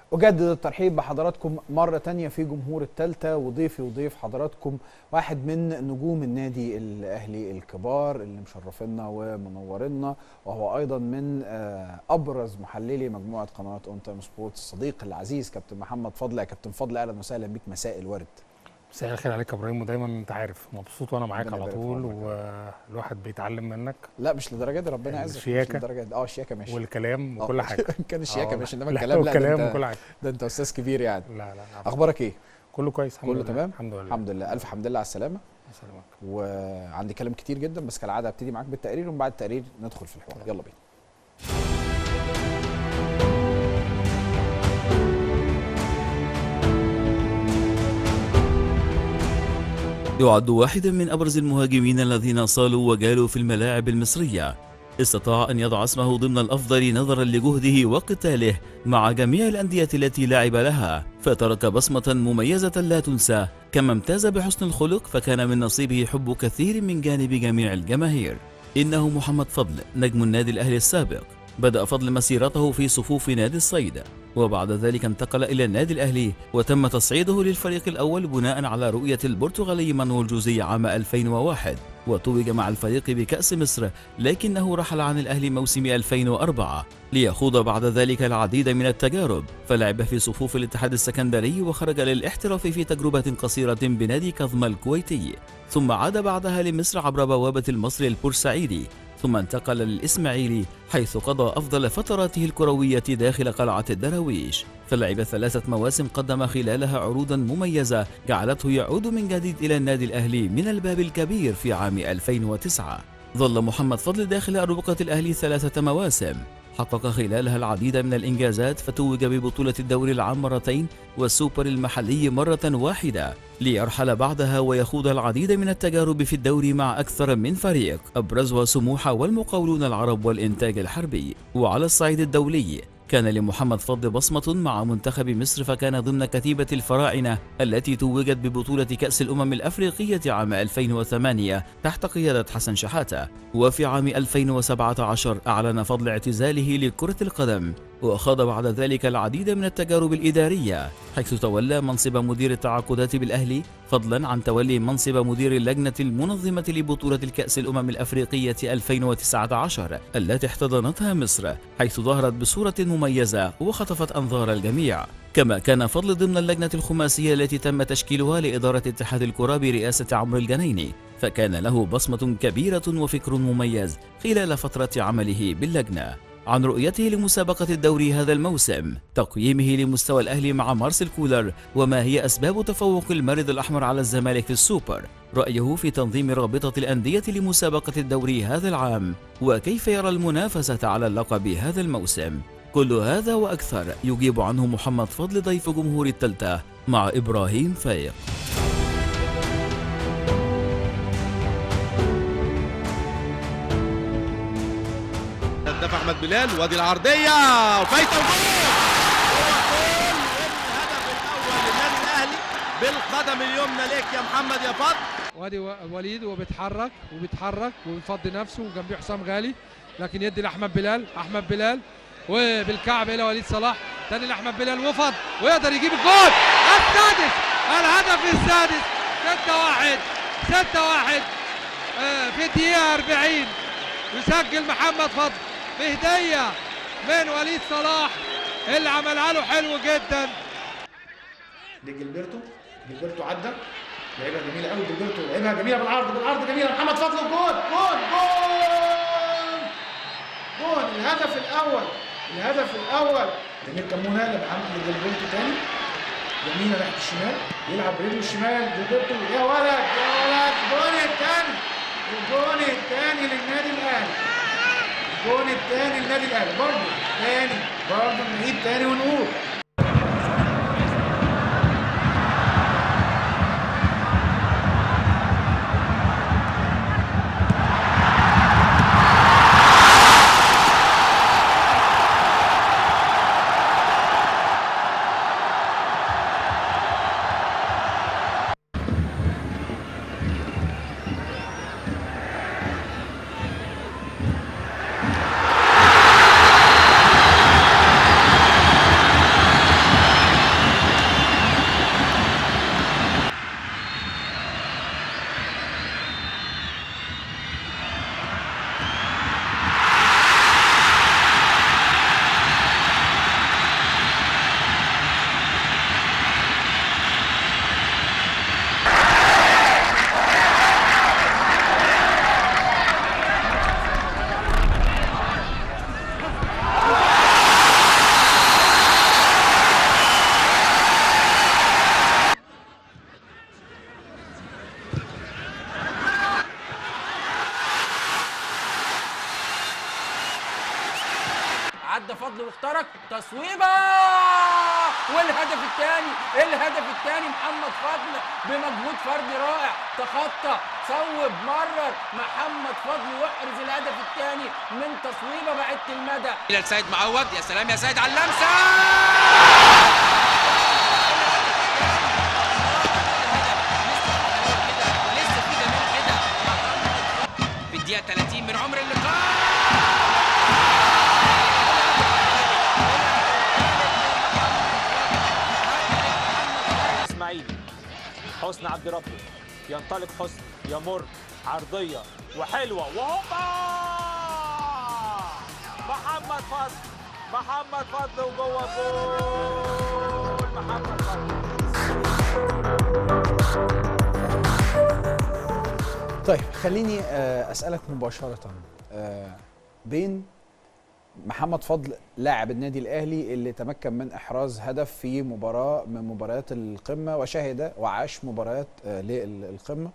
أجدد الترحيب بحضراتكم مرة تانية في جمهور التالتة وضيفي وضيف حضراتكم واحد من نجوم النادي الأهلي الكبار اللي مشرفينا ومنورنا وهو أيضا من آه، أبرز محللي مجموعة قنوات أون تايم سبورتس الصديق العزيز كابتن محمد فضل يا كابتن فضل أهلا وسهلا بيك مساء الورد مساء الخير عليك يا ابراهيم ودايما انت عارف مبسوط وانا معاك ربنا على يبارك في طول عمرك. والواحد بيتعلم منك لا مش لدرجة دي ربنا يعزك مش الشياكة. لدرجة دي اه الشياكة ماشي والكلام آه، وكل حاجه كان الشياكة آه، ماشي انما لا، الكلام لا ده والكلام انت, وكل حاجه ده انت أستاذ كبير يعني لا لا أخبارك إيه؟ كله كويس الحمد كله لله تمام؟ الحمد لله الحمد لله ألف حمد لله على السلامة يسلمك وعندي كلام كتير جدا بس كالعاده هبتدي معاك بالتقرير ومن بعد التقرير ندخل في الحوار يلا بينا يعد واحدا من أبرز المهاجمين الذين صالوا وجالوا في الملاعب المصرية استطاع أن يضع اسمه ضمن الأفضل نظرا لجهده وقتاله مع جميع الأندية التي لعب لها فترك بصمة مميزة لا تنسى كما امتاز بحسن الخلق فكان من نصيبه حب كثير من جانب جميع الجماهير إنه محمد فضل نجم النادي الأهلي السابق بدأ فضل مسيرته في صفوف نادي الصيد وبعد ذلك انتقل إلى النادي الأهلي وتم تصعيده للفريق الأول بناء على رؤية البرتغالي مانويل جوزي عام 2001 وتوج مع الفريق بكأس مصر لكنه رحل عن الأهلي موسم 2004 ليخوض بعد ذلك العديد من التجارب فلعب في صفوف الاتحاد السكندري وخرج للاحتراف في تجربة قصيرة بنادي كظم الكويتي ثم عاد بعدها لمصر عبر بوابة المصري البورسعيدي ثم انتقل للإسماعيلي حيث قضى أفضل فتراته الكروية داخل قلعة الدراويش فلعب ثلاثة مواسم قدم خلالها عروضا مميزة جعلته يعود من جديد إلى النادي الأهلي من الباب الكبير في عام 2009 ظل محمد فضل داخل أروقة الأهلي ثلاثة مواسم حقق خلالها العديد من الإنجازات فتوج ببطولة الدوري العام مرتين والسوبر المحلي مرة واحدة ليرحل بعدها ويخوض العديد من التجارب في الدوري مع أكثر من فريق أبرزها سموحة والمقاولون العرب والإنتاج الحربي وعلى الصعيد الدولي كان لمحمد فضل بصمة مع منتخب مصر فكان ضمن كتيبة الفراعنة التي توجت ببطولة كأس الأمم الأفريقية عام 2008 تحت قيادة حسن شحاتة وفي عام 2017 أعلن فضل اعتزاله لكرة القدم وخاض بعد ذلك العديد من التجارب الإدارية حيث تولى منصب مدير التعاقدات بالأهلي فضلا عن تولي منصب مدير اللجنة المنظمة لبطولة الكأس الأمم الأفريقية 2019 التي احتضنتها مصر حيث ظهرت بصورة مميزة وخطفت أنظار الجميع كما كان فضل ضمن اللجنة الخماسية التي تم تشكيلها لإدارة اتحاد الكرة برئاسة عمرو الجنيني فكان له بصمة كبيرة وفكر مميز خلال فترة عمله باللجنة عن رؤيته لمسابقة الدوري هذا الموسم تقييمه لمستوى الأهلي مع مارسيل كولر وما هي أسباب تفوق المارد الأحمر على الزمالك في السوبر رأيه في تنظيم رابطة الأندية لمسابقة الدوري هذا العام وكيف يرى المنافسة على اللقب هذا الموسم كل هذا وأكثر يجيب عنه محمد فضل ضيف جمهور التلتة مع إبراهيم فايق هداف احمد بلال وادي العرضيه وفايته وجول هو جول الهدف الاول للنادي الاهلي بالقدم اليمنى ليك يا محمد يا فضل وادي و- وليد وبيتحرك وبيتحرك وبيفضي نفسه وجنبيه حسام غالي لكن يدي لاحمد بلال احمد بلال وبالكعب الى وليد صلاح تاني لاحمد بلال وفض ويقدر يجيب الجول السادس الهدف السادس 6 1 6 1 في الدقيقة 40 يسجل محمد فضل بهدية من وليد صلاح اللي عملها له حلو جدا لجilberto جilberto عدى لعبها جميله قوي جilberto لعبها جميله بالعرض بالعرض جميله محمد فضل جول جول جول جول الهدف الاول الهدف الاول جميل كمونه لمحمد لجilberto تاني جميله ناحيه الشمال يلعب برجله الشمال جilberto يا ولد يا ولد الجون الثاني الجون الثاني للنادي الاهلي الجون الثاني للنادي الاهلي برضه ثاني برضه نعيد ثاني ونقول عدى فضل واخترق تصويبه والهدف الثاني الهدف الثاني محمد فضل بمجهود فردي رائع تخطى صوب مرر محمد فضل يحرز الهدف الثاني من تصويبه بعيده المدى الى السيد معوض يا سلام يا سيد على اللمسه لسه في جمال كده في الدقيقه 30 من عمر اللقاء اسماعيلي حسني عبد ربه ينطلق حسني يمر عرضيه وحلوه وهوبا محمد فضل محمد فضل وجوه جول محمد فضل طيب خليني آه، اسالك مباشره آه، بين محمد فضل لاعب النادي الاهلي اللي تمكن من احراز هدف في مباراه من مباريات القمه وشهد وعاش مباريات آه، للقمه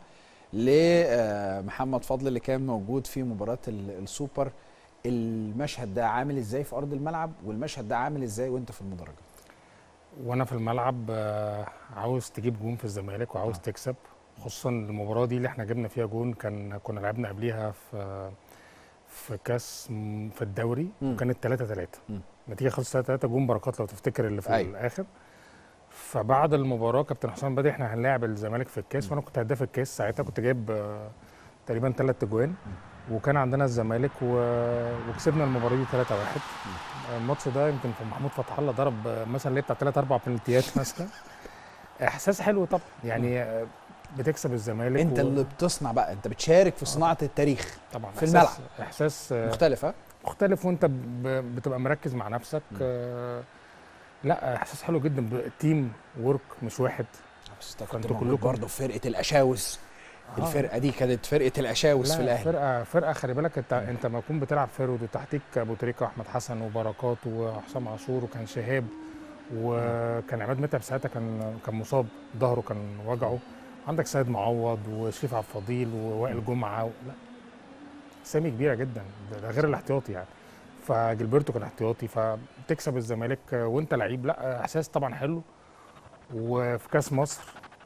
لمحمد فضل اللي كان موجود في مباراه ال- السوبر المشهد ده عامل ازاي في ارض الملعب والمشهد ده عامل ازاي وانت في المدرجات وانا في الملعب آه، عاوز تجيب جون في الزمالك وعاوز آه. تكسب خصوصا المباراه دي اللي احنا جبنا فيها جون كان كنا لعبنا قبليها في في كاس م- في الدوري مم. وكانت 3 3 مم. النتيجه خلصت 3 3 جون بركات لو تفتكر اللي في أيوة. الاخر فبعد المباراه كابتن حسام بدأ احنا هنلاعب الزمالك في الكاس وانا كنت هداف الكاس ساعتها كنت جايب آه، تقريبا ثلاث اجوان وكان عندنا الزمالك و... وكسبنا المباراه دي 3 1 الماتش ده يمكن في محمود فتح الله ضرب آه، مثلا ليه بتاع ثلاث اربع بلنتيات مثلا احساس حلو طبعا يعني آه، بتكسب الزمالك انت و- اللي بتصنع بقى انت بتشارك في صناعه التاريخ طبعا في إحساس- الملعب. احساس آه، مختلفه مختلف وانت ب- بتبقى مركز مع نفسك آه، لا احساس حلو جدا ب- تيم ورك مش واحد بس انت كنت فانتوا موجود كلكم- برضه في فرقه الاشاوس آه. الفرقه دي كانت فرقه الاشاوس لا في الاهلي فرقه فرقه خلي بالك انت انت ما تكون بتلعب فيرود وتحتيك ابو تريكه واحمد حسن وبركات وحسام عاشور وكان شهاب وكان عماد متعب ساعتها كان كان مصاب ظهره كان وجعه عندك سيد معوض وشريف عبد الفضيل ووائل جمعه و... لا اسامي كبيره جدا ده ده غير الاحتياطي يعني فجilberto كان احتياطي فبتكسب الزمالك وانت لعيب لا احساس طبعا حلو وفي كاس مصر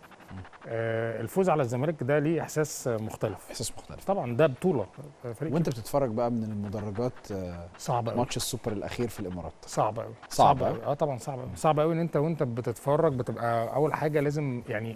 آه، الفوز على الزمالك ده ليه احساس مختلف احساس مختلف طبعا ده بطوله فريق وانت بتتفرج بقى من المدرجات آه، صعب قوي ماتش السوبر الاخير في الامارات صعب قوي صعب قوي اه طبعا صعب قوي صعب قوي ان انت وانت بتتفرج بتبقى اول حاجه لازم يعني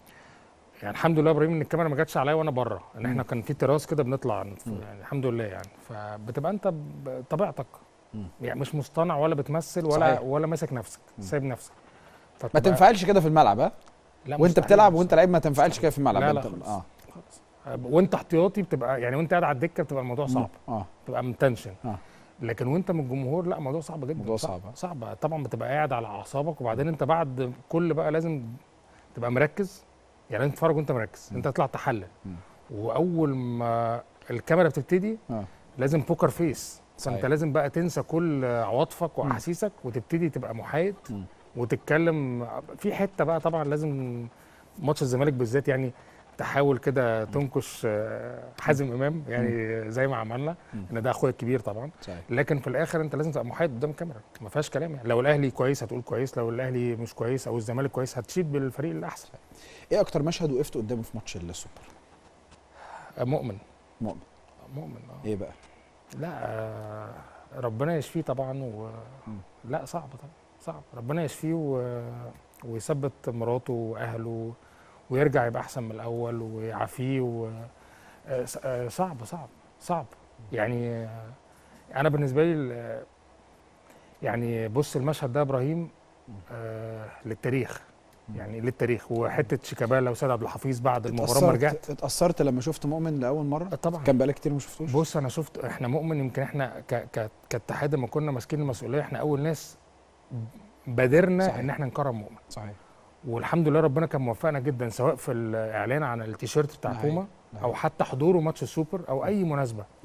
يعني الحمد لله يا ابراهيم ان الكاميرا ما جاتش عليا وانا بره ان احنا كان في تراس كده بنطلع نتف- يعني الحمد لله يعني فبتبقى انت بطبيعتك مم. يعني مش مصطنع ولا بتمثل ولا صحيح. ولا ماسك نفسك سايب نفسك ما فتبقى- تنفعلش كده في الملعب ها لا وانت مستحيل، بتلعب مستحيل. وانت لعيب ما تنفعلش كده في الملعب لا لا انت خالص. اه خالص وانت احتياطي بتبقى يعني وانت قاعد على الدكه بتبقى الموضوع صعب اه بتبقى متنشن آه. لكن وانت من الجمهور لا موضوع صعب جدا موضوع صعب، آه. صعب طبعا بتبقى قاعد على اعصابك وبعدين انت بعد كل بقى لازم تبقى مركز يعني انت تتفرج وانت مركز انت تطلع تحلل مم. واول ما الكاميرا بتبتدي اه لازم بوكر فيس فانت صحيح. لازم بقى تنسى كل عواطفك واحاسيسك وتبتدي تبقى محايد مم. وتتكلم في حته بقى طبعا لازم ماتش الزمالك بالذات يعني تحاول كده تنكش آه، حازم امام يعني زي ما عملنا مم. ان ده اخويا الكبير طبعا صحيح لكن في الاخر انت لازم تبقى محايد قدام الكاميرا ما فيهاش كلام يعني لو الاهلي كويس هتقول كويس لو الاهلي مش كويس او الزمالك كويس هتشيد بالفريق الاحسن ايه اكتر مشهد وقفت قدامه في ماتش السوبر آه، مؤمن مؤمن مؤمن اه ايه بقى لا آه، ربنا يشفيه طبعا و... مم. لا صعب طبعا صعب ربنا يشفيه و... ويثبت مراته واهله ويرجع يبقى احسن من الاول ويعافيه و... آه، ص- آه، صعب صعب صعب يعني آه، انا بالنسبه لي ال- يعني بص المشهد ده يا ابراهيم آه للتاريخ يعني للتاريخ وحته شيكابالا وسيد عبد الحفيظ بعد المباراه ما رجعت اتأثرت اتأثرت لما شفت مؤمن لأول مرة طبعا كان بقالك كتير ما شفتوش بص انا شفت احنا مؤمن يمكن احنا ك... ك... كاتحاد لما كنا ماسكين المسؤوليه احنا اول ناس بادرنا صحيح. ان احنا نكرم مؤمن صحيح والحمد لله ربنا كان موفقنا جدا سواء في الاعلان عن التيشيرت بتاع ده حقيقي. بوما ده او حقيقي. حتى حضوره ماتش السوبر او اي مناسبه م.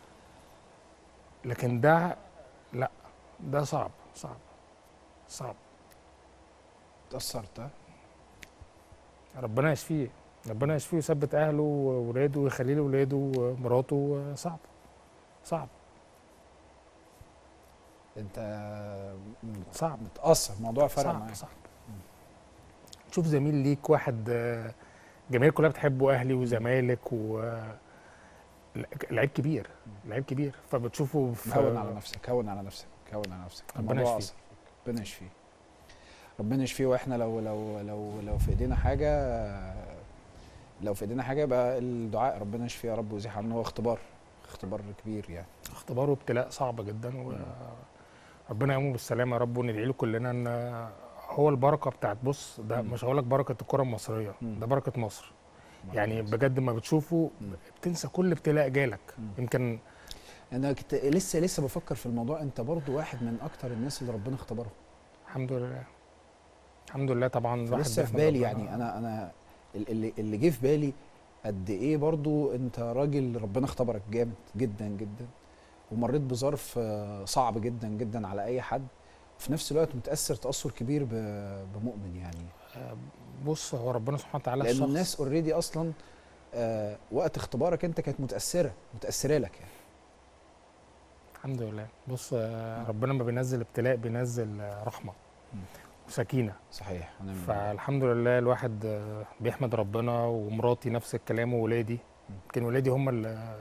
لكن ده لا ده صعب صعب صعب اتأثرت ها؟ ربنا يشفيه ربنا يشفيه ويثبت اهله وولاده ويخلي له ولاده ومراته صعب صعب انت صعب متاثر الموضوع فرق صعب معاك صعب تشوف زميل ليك واحد آه، الجماهير كلها بتحبه اهلي وزمالك و لعيب كبير لعيب كبير فبتشوفه في هون على نفسك هون على نفسك هون على نفسك ربنا الموضوع يشفيه. أصعب. ربنا يشفيه ربنا يشفيه واحنا لو لو لو لو في ايدينا حاجه لو في ايدينا حاجه يبقى الدعاء ربنا يشفيه يا رب ويزيح عنه هو اختبار اختبار كبير يعني اختبار وابتلاء صعب جدا وربنا يقومه بالسلامه يا رب وندعي له كلنا ان هو البركه بتاعت بص ده مم. مش هقول لك بركه الكره المصريه مم. ده بركه مصر يعني بجد ما بتشوفه مم. بتنسى كل ابتلاء جالك مم. يمكن انا كنت لسه لسه بفكر في الموضوع انت برضو واحد من اكتر الناس اللي ربنا اختبرهم الحمد لله الحمد لله طبعا الواحد لسه في بيحمد بالي ربنا. يعني انا انا ال- اللي اللي جه في بالي قد ايه برضو انت راجل ربنا اختبرك جامد جدا جدا ومريت بظرف آه، صعب جدا جدا على اي حد وفي نفس الوقت متاثر تاثر كبير ب- بمؤمن يعني بص هو ربنا سبحانه وتعالى لان الشخص الناس اوريدي اصلا آه، وقت اختبارك انت كانت متاثره متاثره لك يعني الحمد لله بص آه، ربنا ما بينزل ابتلاء بينزل آه، رحمه مم. وسكينه صحيح انا فالحمد لله الواحد آه، بيحمد ربنا ومراتي نفس الكلام وولادي يمكن ولادي هم اللي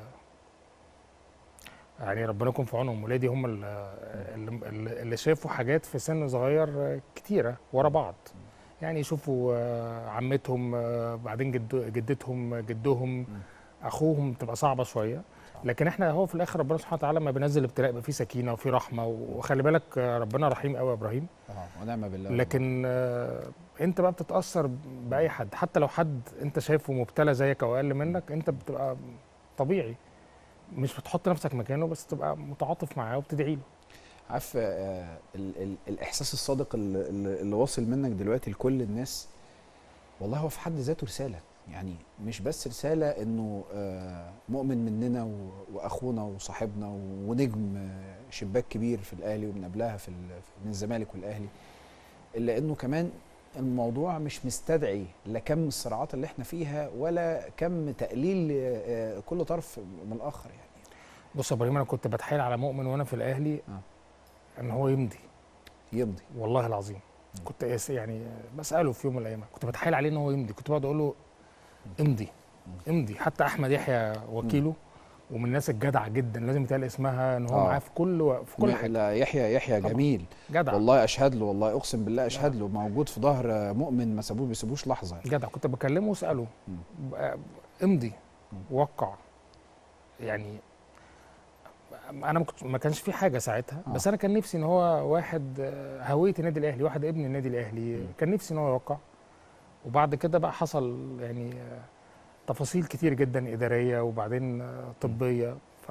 يعني ربنا يكون في عونهم ولادي هم اللي, اللي, اللي شافوا حاجات في سن صغير آه، كتيره ورا بعض يعني يشوفوا آه، عمتهم آه، بعدين جد جدتهم جدهم اخوهم تبقى صعبه شويه لكن احنا هو في الاخر ربنا سبحانه وتعالى لما بينزل ابتلاء يبقى فيه سكينه وفيه رحمه وخلي بالك آه، ربنا رحيم قوي يا ابراهيم اه ونعم بالله لكن آه، انت بقى بتتاثر باي حد حتى لو حد انت شايفه مبتلى زيك او اقل منك انت بتبقى طبيعي مش بتحط نفسك مكانه بس تبقى متعاطف معاه وبتدعي له عارف آه، ال ال الاحساس الصادق اللي, اللي اللي واصل منك دلوقتي لكل الناس والله هو في حد ذاته رساله يعني مش بس رساله انه آه، مؤمن مننا و- واخونا وصاحبنا ونجم آه، شباك كبير في الاهلي ومن قبلها في ال- من الزمالك والاهلي الا انه كمان الموضوع مش مستدعي لا كم الصراعات اللي احنا فيها ولا كم تقليل آه، كل طرف من الاخر يعني بص يا ابراهيم انا كنت بتحايل على مؤمن وانا في الاهلي آه. ان هو يمضي يمضي والله العظيم كنت يس- يعني بساله في يوم من الايام كنت بتحايل عليه ان هو يمضي كنت بقعد اقول له امضي امضي حتى احمد يحيى وكيله ومن الناس الجدعه جدا لازم يتقال اسمها ان هو آه. معاه في كل و... في كل لا- حاجه لا يحيى يحيى طبعاً. جميل جدع والله اشهد له والله اقسم بالله اشهد له موجود في ظهر آه، مؤمن ما سابوه بيسيبوش لحظه جدع كنت بكلمه واساله مم. بقى- امضي وقع يعني انا ما كنتش- ما كانش في حاجه ساعتها آه. بس انا كان نفسي ان هو واحد آه، هويه النادي الاهلي واحد ابن النادي الاهلي مم. كان نفسي ان هو يوقع وبعد كده بقى حصل يعني آه، تفاصيل كتير جدا اداريه وبعدين آه، طبيه ف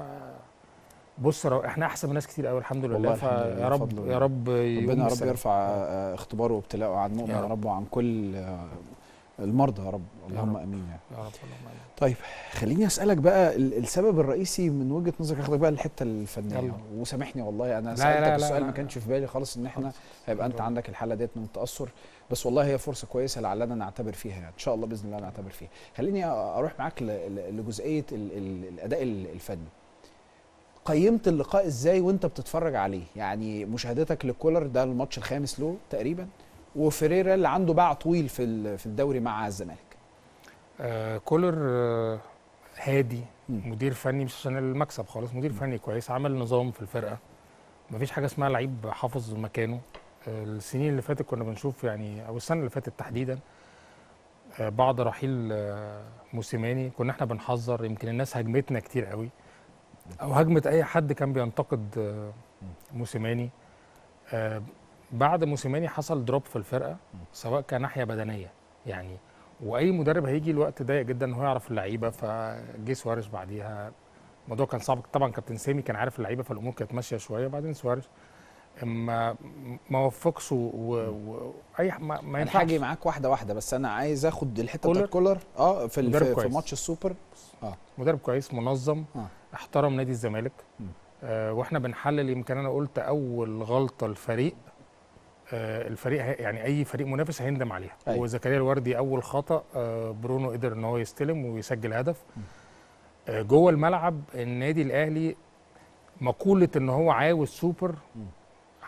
بص رو- احنا احسن من ناس كتير قوي الحمد لله والله الحمد فيا لله، رب بفضل يا رب يقوم ربنا يا رب بالسلامة. يرفع آه، اختباره وابتلاءه عن مؤمن يا يا رب. رب وعن كل آه، المرضى يا رب اللهم رب. امين يعني يا رب اللهم آمين. طيب خليني اسالك بقى ال- السبب الرئيسي من وجهه نظرك اخدك بقى للحته الفنيه يلا. وسامحني والله انا لا، سالتك لا، لا، السؤال لا. ما كانش في بالي خالص ان احنا خالص. هيبقى انت اتفضل. عندك الحاله ديت من التاثر بس والله هي فرصه كويسه لعلنا نعتبر فيها يعني ان شاء الله باذن الله نعتبر فيها خليني اروح معاك ل- ل- لجزئيه ال- ال- الاداء ال- الفني قيمت اللقاء ازاي وانت بتتفرج عليه يعني مشاهدتك لكولر ده الماتش الخامس له تقريبا وفريرا اللي عنده باع طويل في ال- في الدوري مع الزمالك آه كولر آه هادي مم. مدير فني مش عشان المكسب خالص مدير فني كويس عمل نظام في الفرقه مفيش حاجه اسمها لعيب حافظ مكانه آه السنين اللي فاتت كنا بنشوف يعني او السنه اللي فاتت تحديدا آه بعد رحيل آه موسيماني كنا احنا بنحذر يمكن الناس هاجمتنا كتير قوي او هاجمت اي حد كان بينتقد آه موسيماني آه بعد موسيماني حصل دروب في الفرقه سواء كان ناحيه بدنيه يعني واي مدرب هيجي الوقت ضيق جدا ان هو يعرف اللعيبه فجه سواريز بعديها الموضوع كان صعب طبعا كابتن سامي كان عارف اللعيبه فالامور كانت ماشيه شويه وبعدين سواريز ما ما وفقش و- و- واي ح- ما, ما انا ينفعش هاجي معاك واحده واحده بس انا عايز اخد الحته كولر؟ بتاعت كولر اه في ال- مدرب في, في كويس. ماتش السوبر اه مدرب كويس منظم آه. احترم نادي الزمالك مم. آه واحنا بنحلل يمكن انا قلت اول غلطه الفريق آه الفريق هي- يعني اي فريق منافس هيندم عليها أيوة. وزكريا الوردي اول خطا آه برونو قدر ان هو يستلم ويسجل هدف آه جوه الملعب النادي الاهلي مقوله ان هو عاوز سوبر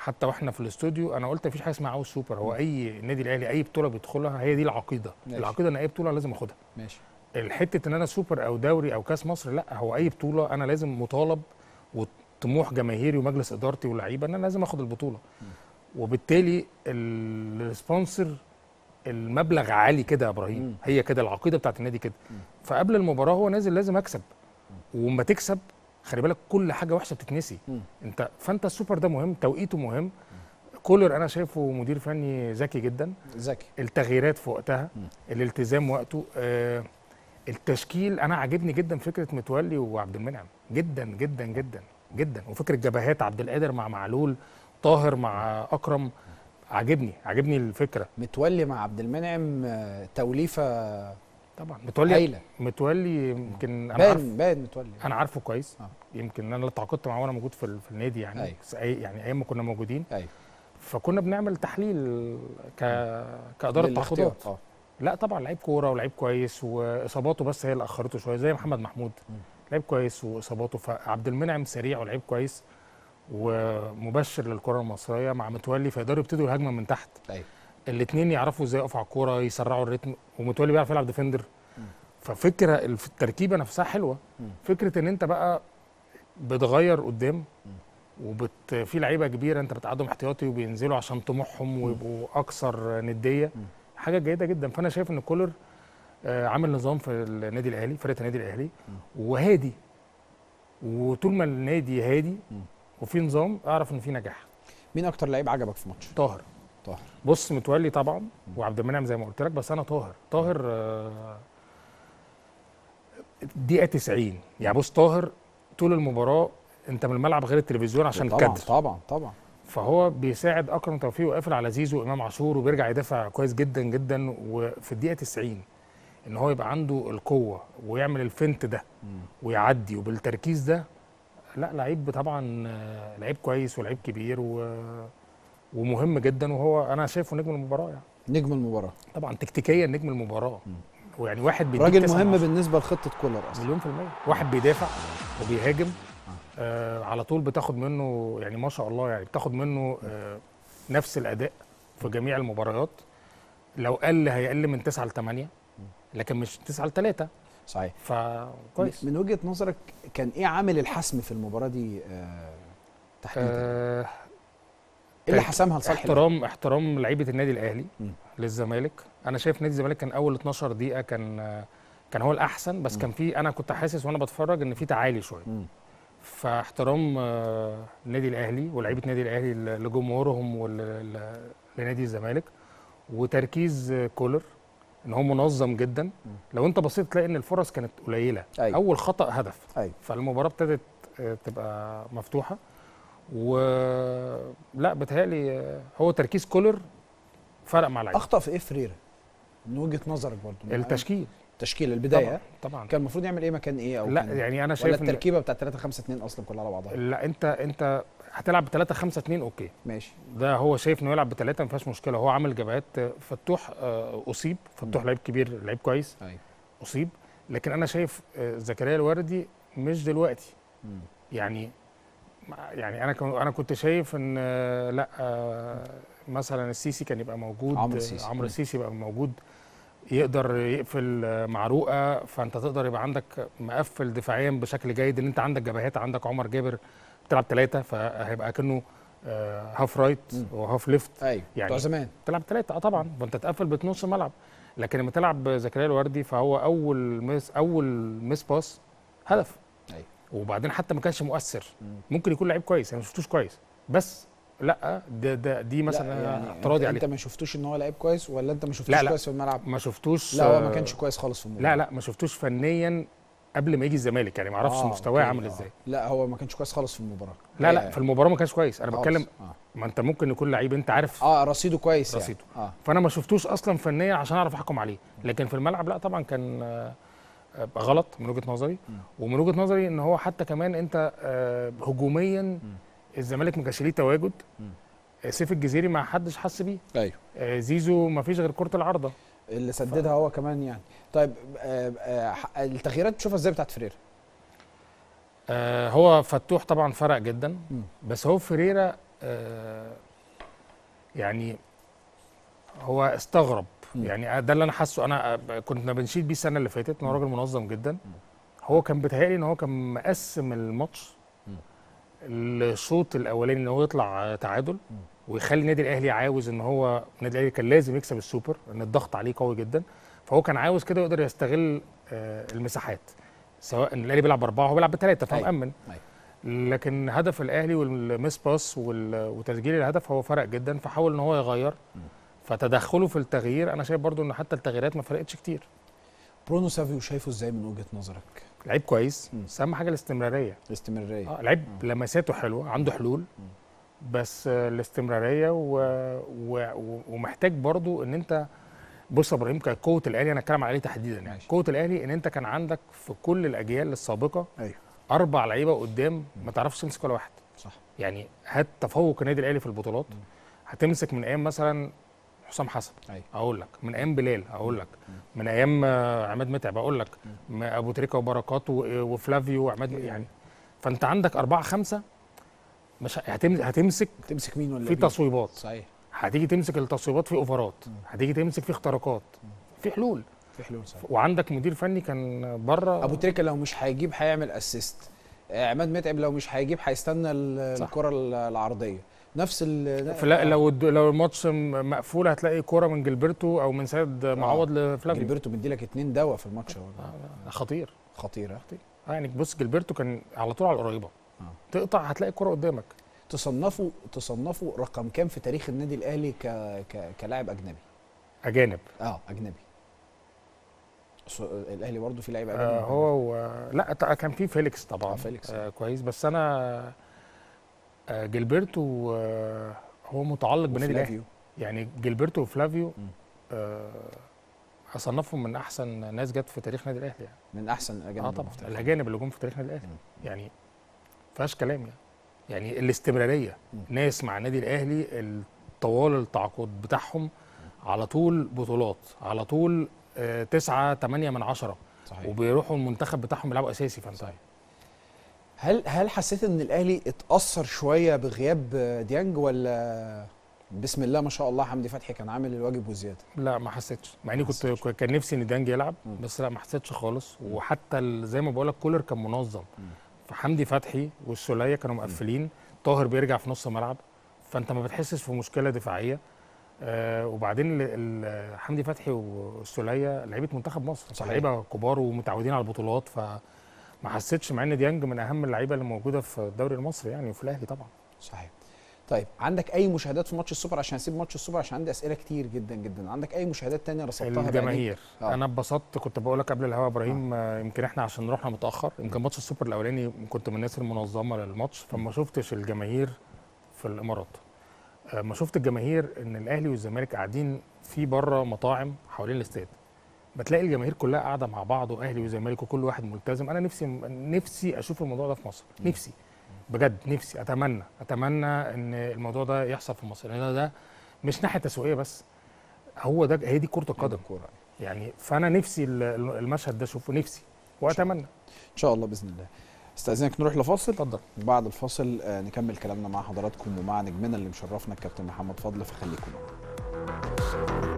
حتى واحنا في الاستوديو انا قلت مفيش حاجه اسمها عاوز سوبر هو اي نادي الاهلي اي بطوله بيدخلها هي دي العقيده ماشي. العقيده ان اي بطوله لازم اخدها ماشي الحته ان انا سوبر او دوري او كاس مصر لا هو اي بطوله انا لازم مطالب وطموح جماهيري ومجلس ادارتي واللعيبه ان انا لازم اخد البطوله وبالتالي ال- السبونسر المبلغ عالي كده يا ابراهيم مم. هي كده العقيده بتاعت النادي كده فقبل المباراه هو نازل لازم اكسب وما تكسب خلي بالك كل حاجه وحشه بتتنسي مم. انت فانت السوبر ده مهم توقيته مهم كولر انا شايفه مدير فني ذكي جدا ذكي التغييرات في وقتها مم. الالتزام وقته آه التشكيل انا عاجبني جدا فكره متولي وعبد المنعم جدا جدا جدا جدا وفكره جبهات عبد القادر مع معلول طاهر مع اكرم عاجبني عاجبني الفكره متولي مع عبد المنعم آه، توليفه طبعا متولي هايله متولي يمكن انا عارف باين باين متولي انا عارفه كويس آه. يمكن انا اللي تعاقدت معاه وانا موجود في, ال- في النادي يعني أيوة. س- أي- يعني ايام ما كنا موجودين ايوه فكنا بنعمل تحليل ك كاداره للاختيار. تعاقدات اه لا طبعا لعيب كوره ولعيب كويس واصاباته بس هي اللي اخرته شويه زي محمد محمود لعيب كويس واصاباته فعبد المنعم سريع ولعيب كويس ومبشر للكره المصريه مع متولي فيقدروا يبتدوا الهجمه من تحت ايوه الاثنين يعرفوا ازاي يقفوا على الكوره يسرعوا الريتم ومتولي بيعرف يلعب ديفندر ففكره الف- التركيبه نفسها حلوه مم. فكره ان انت بقى بتغير قدام وبت في لعيبه كبيره انت بتقعدهم احتياطي وبينزلوا عشان طموحهم ويبقوا اكثر نديه حاجه جيده جدا فانا شايف ان كولر آه، عامل نظام في النادي الاهلي فرقه النادي الاهلي وهادي وطول ما النادي هادي وفي نظام اعرف ان في نجاح مين اكتر لعيب عجبك في ماتش طاهر طاهر بص متولي طبعا وعبد المنعم زي ما قلت لك بس انا طاهر طاهر آه، دقيقه 90 يعني بص طاهر طول المباراه انت من الملعب غير التلفزيون عشان طبعا الكادر طبعا طبعا فهو بيساعد اكرم توفيق وقافل على زيزو وامام عاشور وبيرجع يدافع كويس جدا جدا وفي الدقيقه 90 ان هو يبقى عنده القوه ويعمل الفنت ده ويعدي وبالتركيز ده لا لعيب طبعا آه، لعيب كويس ولعيب كبير و ومهم جدا وهو انا شايفه نجم المباراه يعني نجم المباراه طبعا تكتيكيا نجم المباراه ويعني واحد بيديك راجل تسعة مهم من عشرة. بالنسبه لخطه كولر اصلا مليون في المية واحد بيدافع وبيهاجم آه على طول بتاخد منه يعني ما شاء الله يعني بتاخد منه آه نفس الأداء في جميع المباريات لو قل هيقل من 9 ل 8 لكن مش 9 ل 3 صحيح فكويس من وجهه نظرك كان ايه عامل الحسم في المباراه دي آه تحديدا آه ايه اللي حسمها لصالح الأهلي؟ احترام احترام لعيبه النادي الاهلي مم. للزمالك انا شايف نادي الزمالك كان اول 12 دقيقه كان آه، كان هو الاحسن بس كان في انا كنت حاسس وانا بتفرج ان في تعالي شويه مم. فاحترام آه، النادي الاهلي ولاعيبه النادي الاهلي ل- لجمهورهم ولنادي الزمالك وتركيز آه، كولر ان هو منظم جدا لو انت بصيت تلاقي ان الفرص كانت قليله أيوة. اول خطا هدف أيوة. فالمباراه ابتدت آه، تبقى مفتوحه ولا بتهيألي آه، هو تركيز كولر فرق مع اللعيبه اخطا في ايه فريرا من وجهه نظرك برضو التشكيل تشكيل البدايه طبعا طبعا كان المفروض يعمل ايه مكان ايه او لا كان يعني انا ولا شايف إن- التركيبه بتاعت 3 5 2 اصلا كلها على بعضها لا انت انت هتلعب ب 3 5 2 اوكي ماشي ده هو شايف انه يلعب بثلاثه ما فيهاش مشكله هو عامل جبهات فتوح آه، اصيب فتوح لعيب كبير لعيب كويس ايوه اصيب لكن انا شايف آه، زكريا الوردي مش دلوقتي مم. يعني يعني انا كن- انا كنت شايف ان آه، لا آه، مثلا السيسي كان يبقى موجود عمرو آه، السيسي. عمرو مم. السيسي يبقى موجود يقدر يقفل آه، مع رؤى فانت تقدر يبقى عندك مقفل دفاعيا بشكل جيد ان انت عندك جبهات عندك عمر جابر بتلعب ثلاثه فهيبقى كأنه آه، هاف رايت مم. وهاف ليفت ايوه يعني بتوع زمان تلعب ثلاثة اه طبعا فانت تقفل بنص ملعب لكن لما تلعب زكريا الوردي فهو اول مس اول مس باس هدف ايوه وبعدين حتى ما كانش مؤثر مم. ممكن يكون لعيب كويس انا ما شفتوش كويس بس لا ده ده دي لا، مثلا يعني اعتراضي انت, عليه انت ما شفتوش ان هو لعيب كويس ولا انت ما شفتوش لا، لا. كويس في الملعب ما شفتوش لا هو ما آه، كانش كويس خالص في المباراه لا لا ما شفتوش فنيا قبل ما يجي الزمالك يعني ما اعرفش آه، مستواه أوكي، عامل آه. ازاي لا هو ما كانش كويس خالص في المباراه لا لا يعني في المباراه ما كانش كويس انا خالص. بتكلم اه, ما انت ممكن يكون لعيب انت عارف آه رصيده كويس يعني. رصيده. اه فانا ما شفتوش اصلا فنيا عشان اعرف احكم عليه لكن في الملعب لا طبعا كان آه، آه، غلط من وجهه نظري ومن وجهه نظري ان هو حتى كمان انت آه، هجوميا الزمالك ما كانش ليه تواجد آه، سيف الجزيري ما حدش حس بيه ايوه آه، زيزو ما فيش غير كره العارضه اللي سددها هو كمان يعني طيب آه آه ح- التغييرات بتشوفها ازاي بتاعت فريرا آه، هو فتوح طبعا فرق جدا مم. بس هو فريرا آه يعني هو استغرب مم. يعني ده اللي انا حاسه انا آه، كنا بنشيد بيه السنه اللي فاتت ان هو راجل منظم جدا هو كان بيتهيألي ان هو كان مقسم الماتش الشوط الاولاني ان هو يطلع آه، تعادل ويخلي النادي الاهلي عاوز ان هو النادي الاهلي كان لازم يكسب السوبر ان الضغط عليه قوي جدا فهو كان عاوز كده يقدر يستغل آه، المساحات سواء ان الاهلي بيلعب باربعه وهو بيلعب بثلاثه فهو أيوة. مأمن أيوة. لكن هدف الاهلي والميس باس وال- وتسجيل الهدف هو فرق جدا فحاول ان هو يغير فتدخله في التغيير انا شايف برضو ان حتى التغييرات ما فرقتش كتير برونو سافيو شايفه ازاي من وجهه نظرك لعيب كويس مم. بس اهم حاجه الاستمراريه الاستمراريه اه لعيب لمساته حلوه عنده حلول بس آه، الاستمراريه و... و... و- ومحتاج برضو ان انت بص يا ابراهيم كانت قوه الاهلي انا اتكلم عليه تحديدا يعني ماشي. قوه الاهلي ان انت كان عندك في كل الاجيال السابقه ايوه اربع لعيبه قدام ما تعرفش تمسك ولا واحد صح يعني هات تفوق النادي الاهلي في البطولات هتمسك من ايام مثلا حسام حسن أيوة. اقول لك من ايام بلال اقول لك من ايام آه، عماد متعب اقول لك م- ابو تريكه وبركات و- وفلافيو وعماد يعني فانت عندك اربعه خمسه مش هتم- هتمسك تمسك مين ولا في مين؟ تصويبات صحيح هتيجي تمسك التصويبات في اوفرات هتيجي تمسك في اختراقات في حلول في حلول صحيح وعندك مدير فني كان بره ابو تريكه لو مش هيجيب هيعمل اسيست عماد متعب لو مش هيجيب هيستنى ال- صح. الكره ال- العرضيه نفس ال فلا لو الد- لو الماتش م- مقفول هتلاقي كوره من جilberto او من سيد معوض لفلافيو جilberto مدي لك اتنين دواء في الماتش آه، خطير خطيره آه، يعني بص جilberto كان على طول على القريبه آه. تقطع هتلاقي الكوره قدامك تصنفوا تصنفوا رقم كام في تاريخ النادي الاهلي ك... ك... كلاعب اجنبي اجانب اه اجنبي الس- الاهلي برضه في لعيبه آه اجانب هو و... لا ط- كان في فيليكس طبعا آه، فيليكس. آه كويس بس انا آه جilberto آه هو متعلق بالنادي الاهلي وفلافيو. يعني جilberto وفلافيو مم. آه اصنفهم من احسن ناس جت في تاريخ النادي الاهلي يعني من احسن الاجانب اه اللي طبعا في تاريخ الاجانب اللي جم في تاريخ النادي الاهلي مم. يعني فيهاش كلام يعني يعني الاستمراريه مم. ناس مع النادي الاهلي طوال التعاقد بتاعهم على طول بطولات على طول آه تسعة تمانية من عشرة صحيح وبيروحوا المنتخب بتاعهم يلعبوا اساسي فانت صحيح. هل هل حسيت ان الاهلي اتاثر شويه بغياب ديانج ولا بسم الله ما شاء الله حمدي فتحي كان عامل الواجب وزياده لا ما حسيتش مع اني ما كنت حسيتش. كان نفسي ان ديانج يلعب مم. بس لا ما حسيتش خالص وحتى ال- زي ما بقول لك كولر كان منظم فحمدي فتحي والسوليه كانوا مقفلين طاهر بيرجع في نص الملعب فانت ما بتحسش في مشكله دفاعيه آه وبعدين ال- ال- حمدي فتحي والسوليه لعيبه منتخب مصر صحيح. لعيبه كبار ومتعودين على البطولات فما حسيتش مع ان ديانج من اهم اللعيبه اللي موجوده في الدوري المصري يعني وفي الاهلي طبعا صحيح طيب عندك اي مشاهدات في ماتش السوبر عشان اسيب ماتش السوبر عشان عندي اسئله كتير جدا جدا عندك اي مشاهدات تانية رصدتها بعينيك؟ الجماهير آه. انا اتبسطت كنت بقول لك قبل الهوا يا ابراهيم آه. يمكن احنا عشان رحنا متاخر يمكن ماتش السوبر الاولاني كنت من الناس المنظمه للماتش فما شفتش الجماهير في الامارات آه، ما شفت الجماهير ان الاهلي والزمالك قاعدين في بره مطاعم حوالين الاستاد بتلاقي الجماهير كلها قاعده مع بعض واهلي وزمالك وكل واحد ملتزم انا نفسي نفسي اشوف الموضوع ده في مصر نفسي بجد نفسي اتمنى اتمنى ان الموضوع ده يحصل في مصر لان ده مش ناحيه تسويقيه بس هو ده هي دي كره القدم الكوره يعني فانا نفسي ال- المشهد ده اشوفه نفسي واتمنى ان شاء الله باذن الله استاذنك نروح لفاصل اتفضل بعد الفاصل آه، نكمل كلامنا مع حضراتكم ومع نجمنا اللي مشرفنا الكابتن محمد فضل فخليكم معانا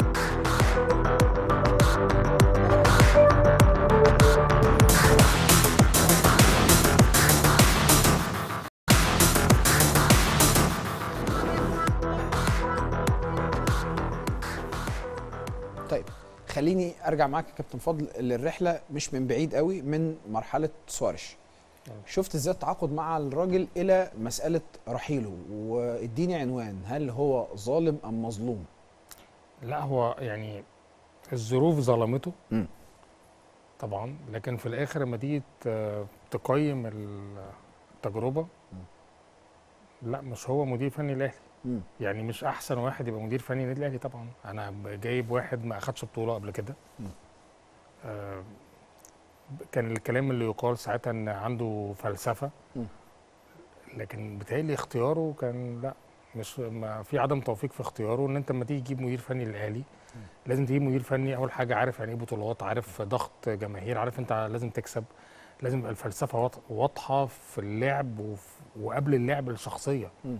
طيب خليني ارجع معاك يا كابتن فضل للرحله مش من بعيد قوي من مرحله سوارش شفت ازاي التعاقد مع الراجل الى مساله رحيله واديني عنوان هل هو ظالم ام مظلوم لا هو يعني الظروف ظلمته مم. طبعا لكن في الاخر لما تيجي ت- تقيم التجربه لا مش هو مدير فني الاهلي مم. يعني مش احسن واحد يبقى مدير فني النادي الاهلي طبعا انا جايب واحد ما اخدش بطوله قبل كده مم. آه كان الكلام اللي يقال ساعتها ان عنده فلسفه مم. لكن بيتهيألي اختياره كان لا مش ما في عدم توفيق في اختياره ان انت لما تيجي تجيب مدير فني للاهلي لازم تجيب مدير فني اول حاجه عارف يعني ايه بطولات عارف ضغط جماهير عارف انت لازم تكسب لازم يبقى الفلسفه واض- واضحه في اللعب وف- وقبل اللعب الشخصيه مم.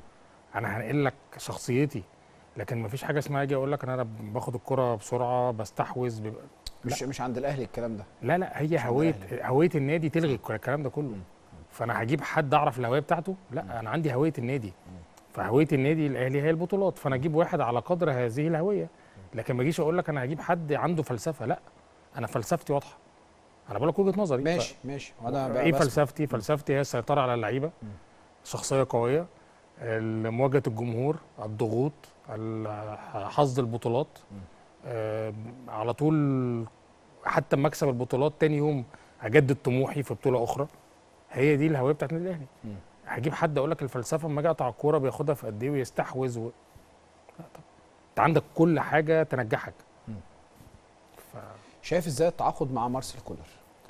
انا هنقل لك شخصيتي لكن مفيش حاجه اسمها اجي اقول لك انا باخد الكره بسرعه بستحوذ بيبقى مش مش عند الاهلي الكلام ده لا لا هي مش عند هويه الأهلي. هويه النادي تلغي الك- الكلام ده كله فانا هجيب حد اعرف الهويه بتاعته لا انا عندي هويه النادي فهويه النادي الاهلي هي البطولات فانا اجيب واحد على قدر هذه الهويه لكن ما اجيش اقول لك انا هجيب حد عنده فلسفه لا انا فلسفتي واضحه انا بقول لك وجهه نظري ماشي ماشي وانا بقى ايه بسمع. فلسفتي فلسفتي هي السيطره على اللعيبه شخصيه قويه مواجهه الجمهور الضغوط ال- حظ البطولات آه على طول حتى اما اكسب البطولات تاني يوم اجدد طموحي في بطوله اخرى هي دي الهويه بتاعت النادي الاهلي هجيب حد اقول لك الفلسفه اما اجي اقطع الكوره بياخدها في قد ايه ويستحوذ و... لا طب انت عندك كل حاجه تنجحك ف... شايف ازاي التعاقد مع مارسيل كولر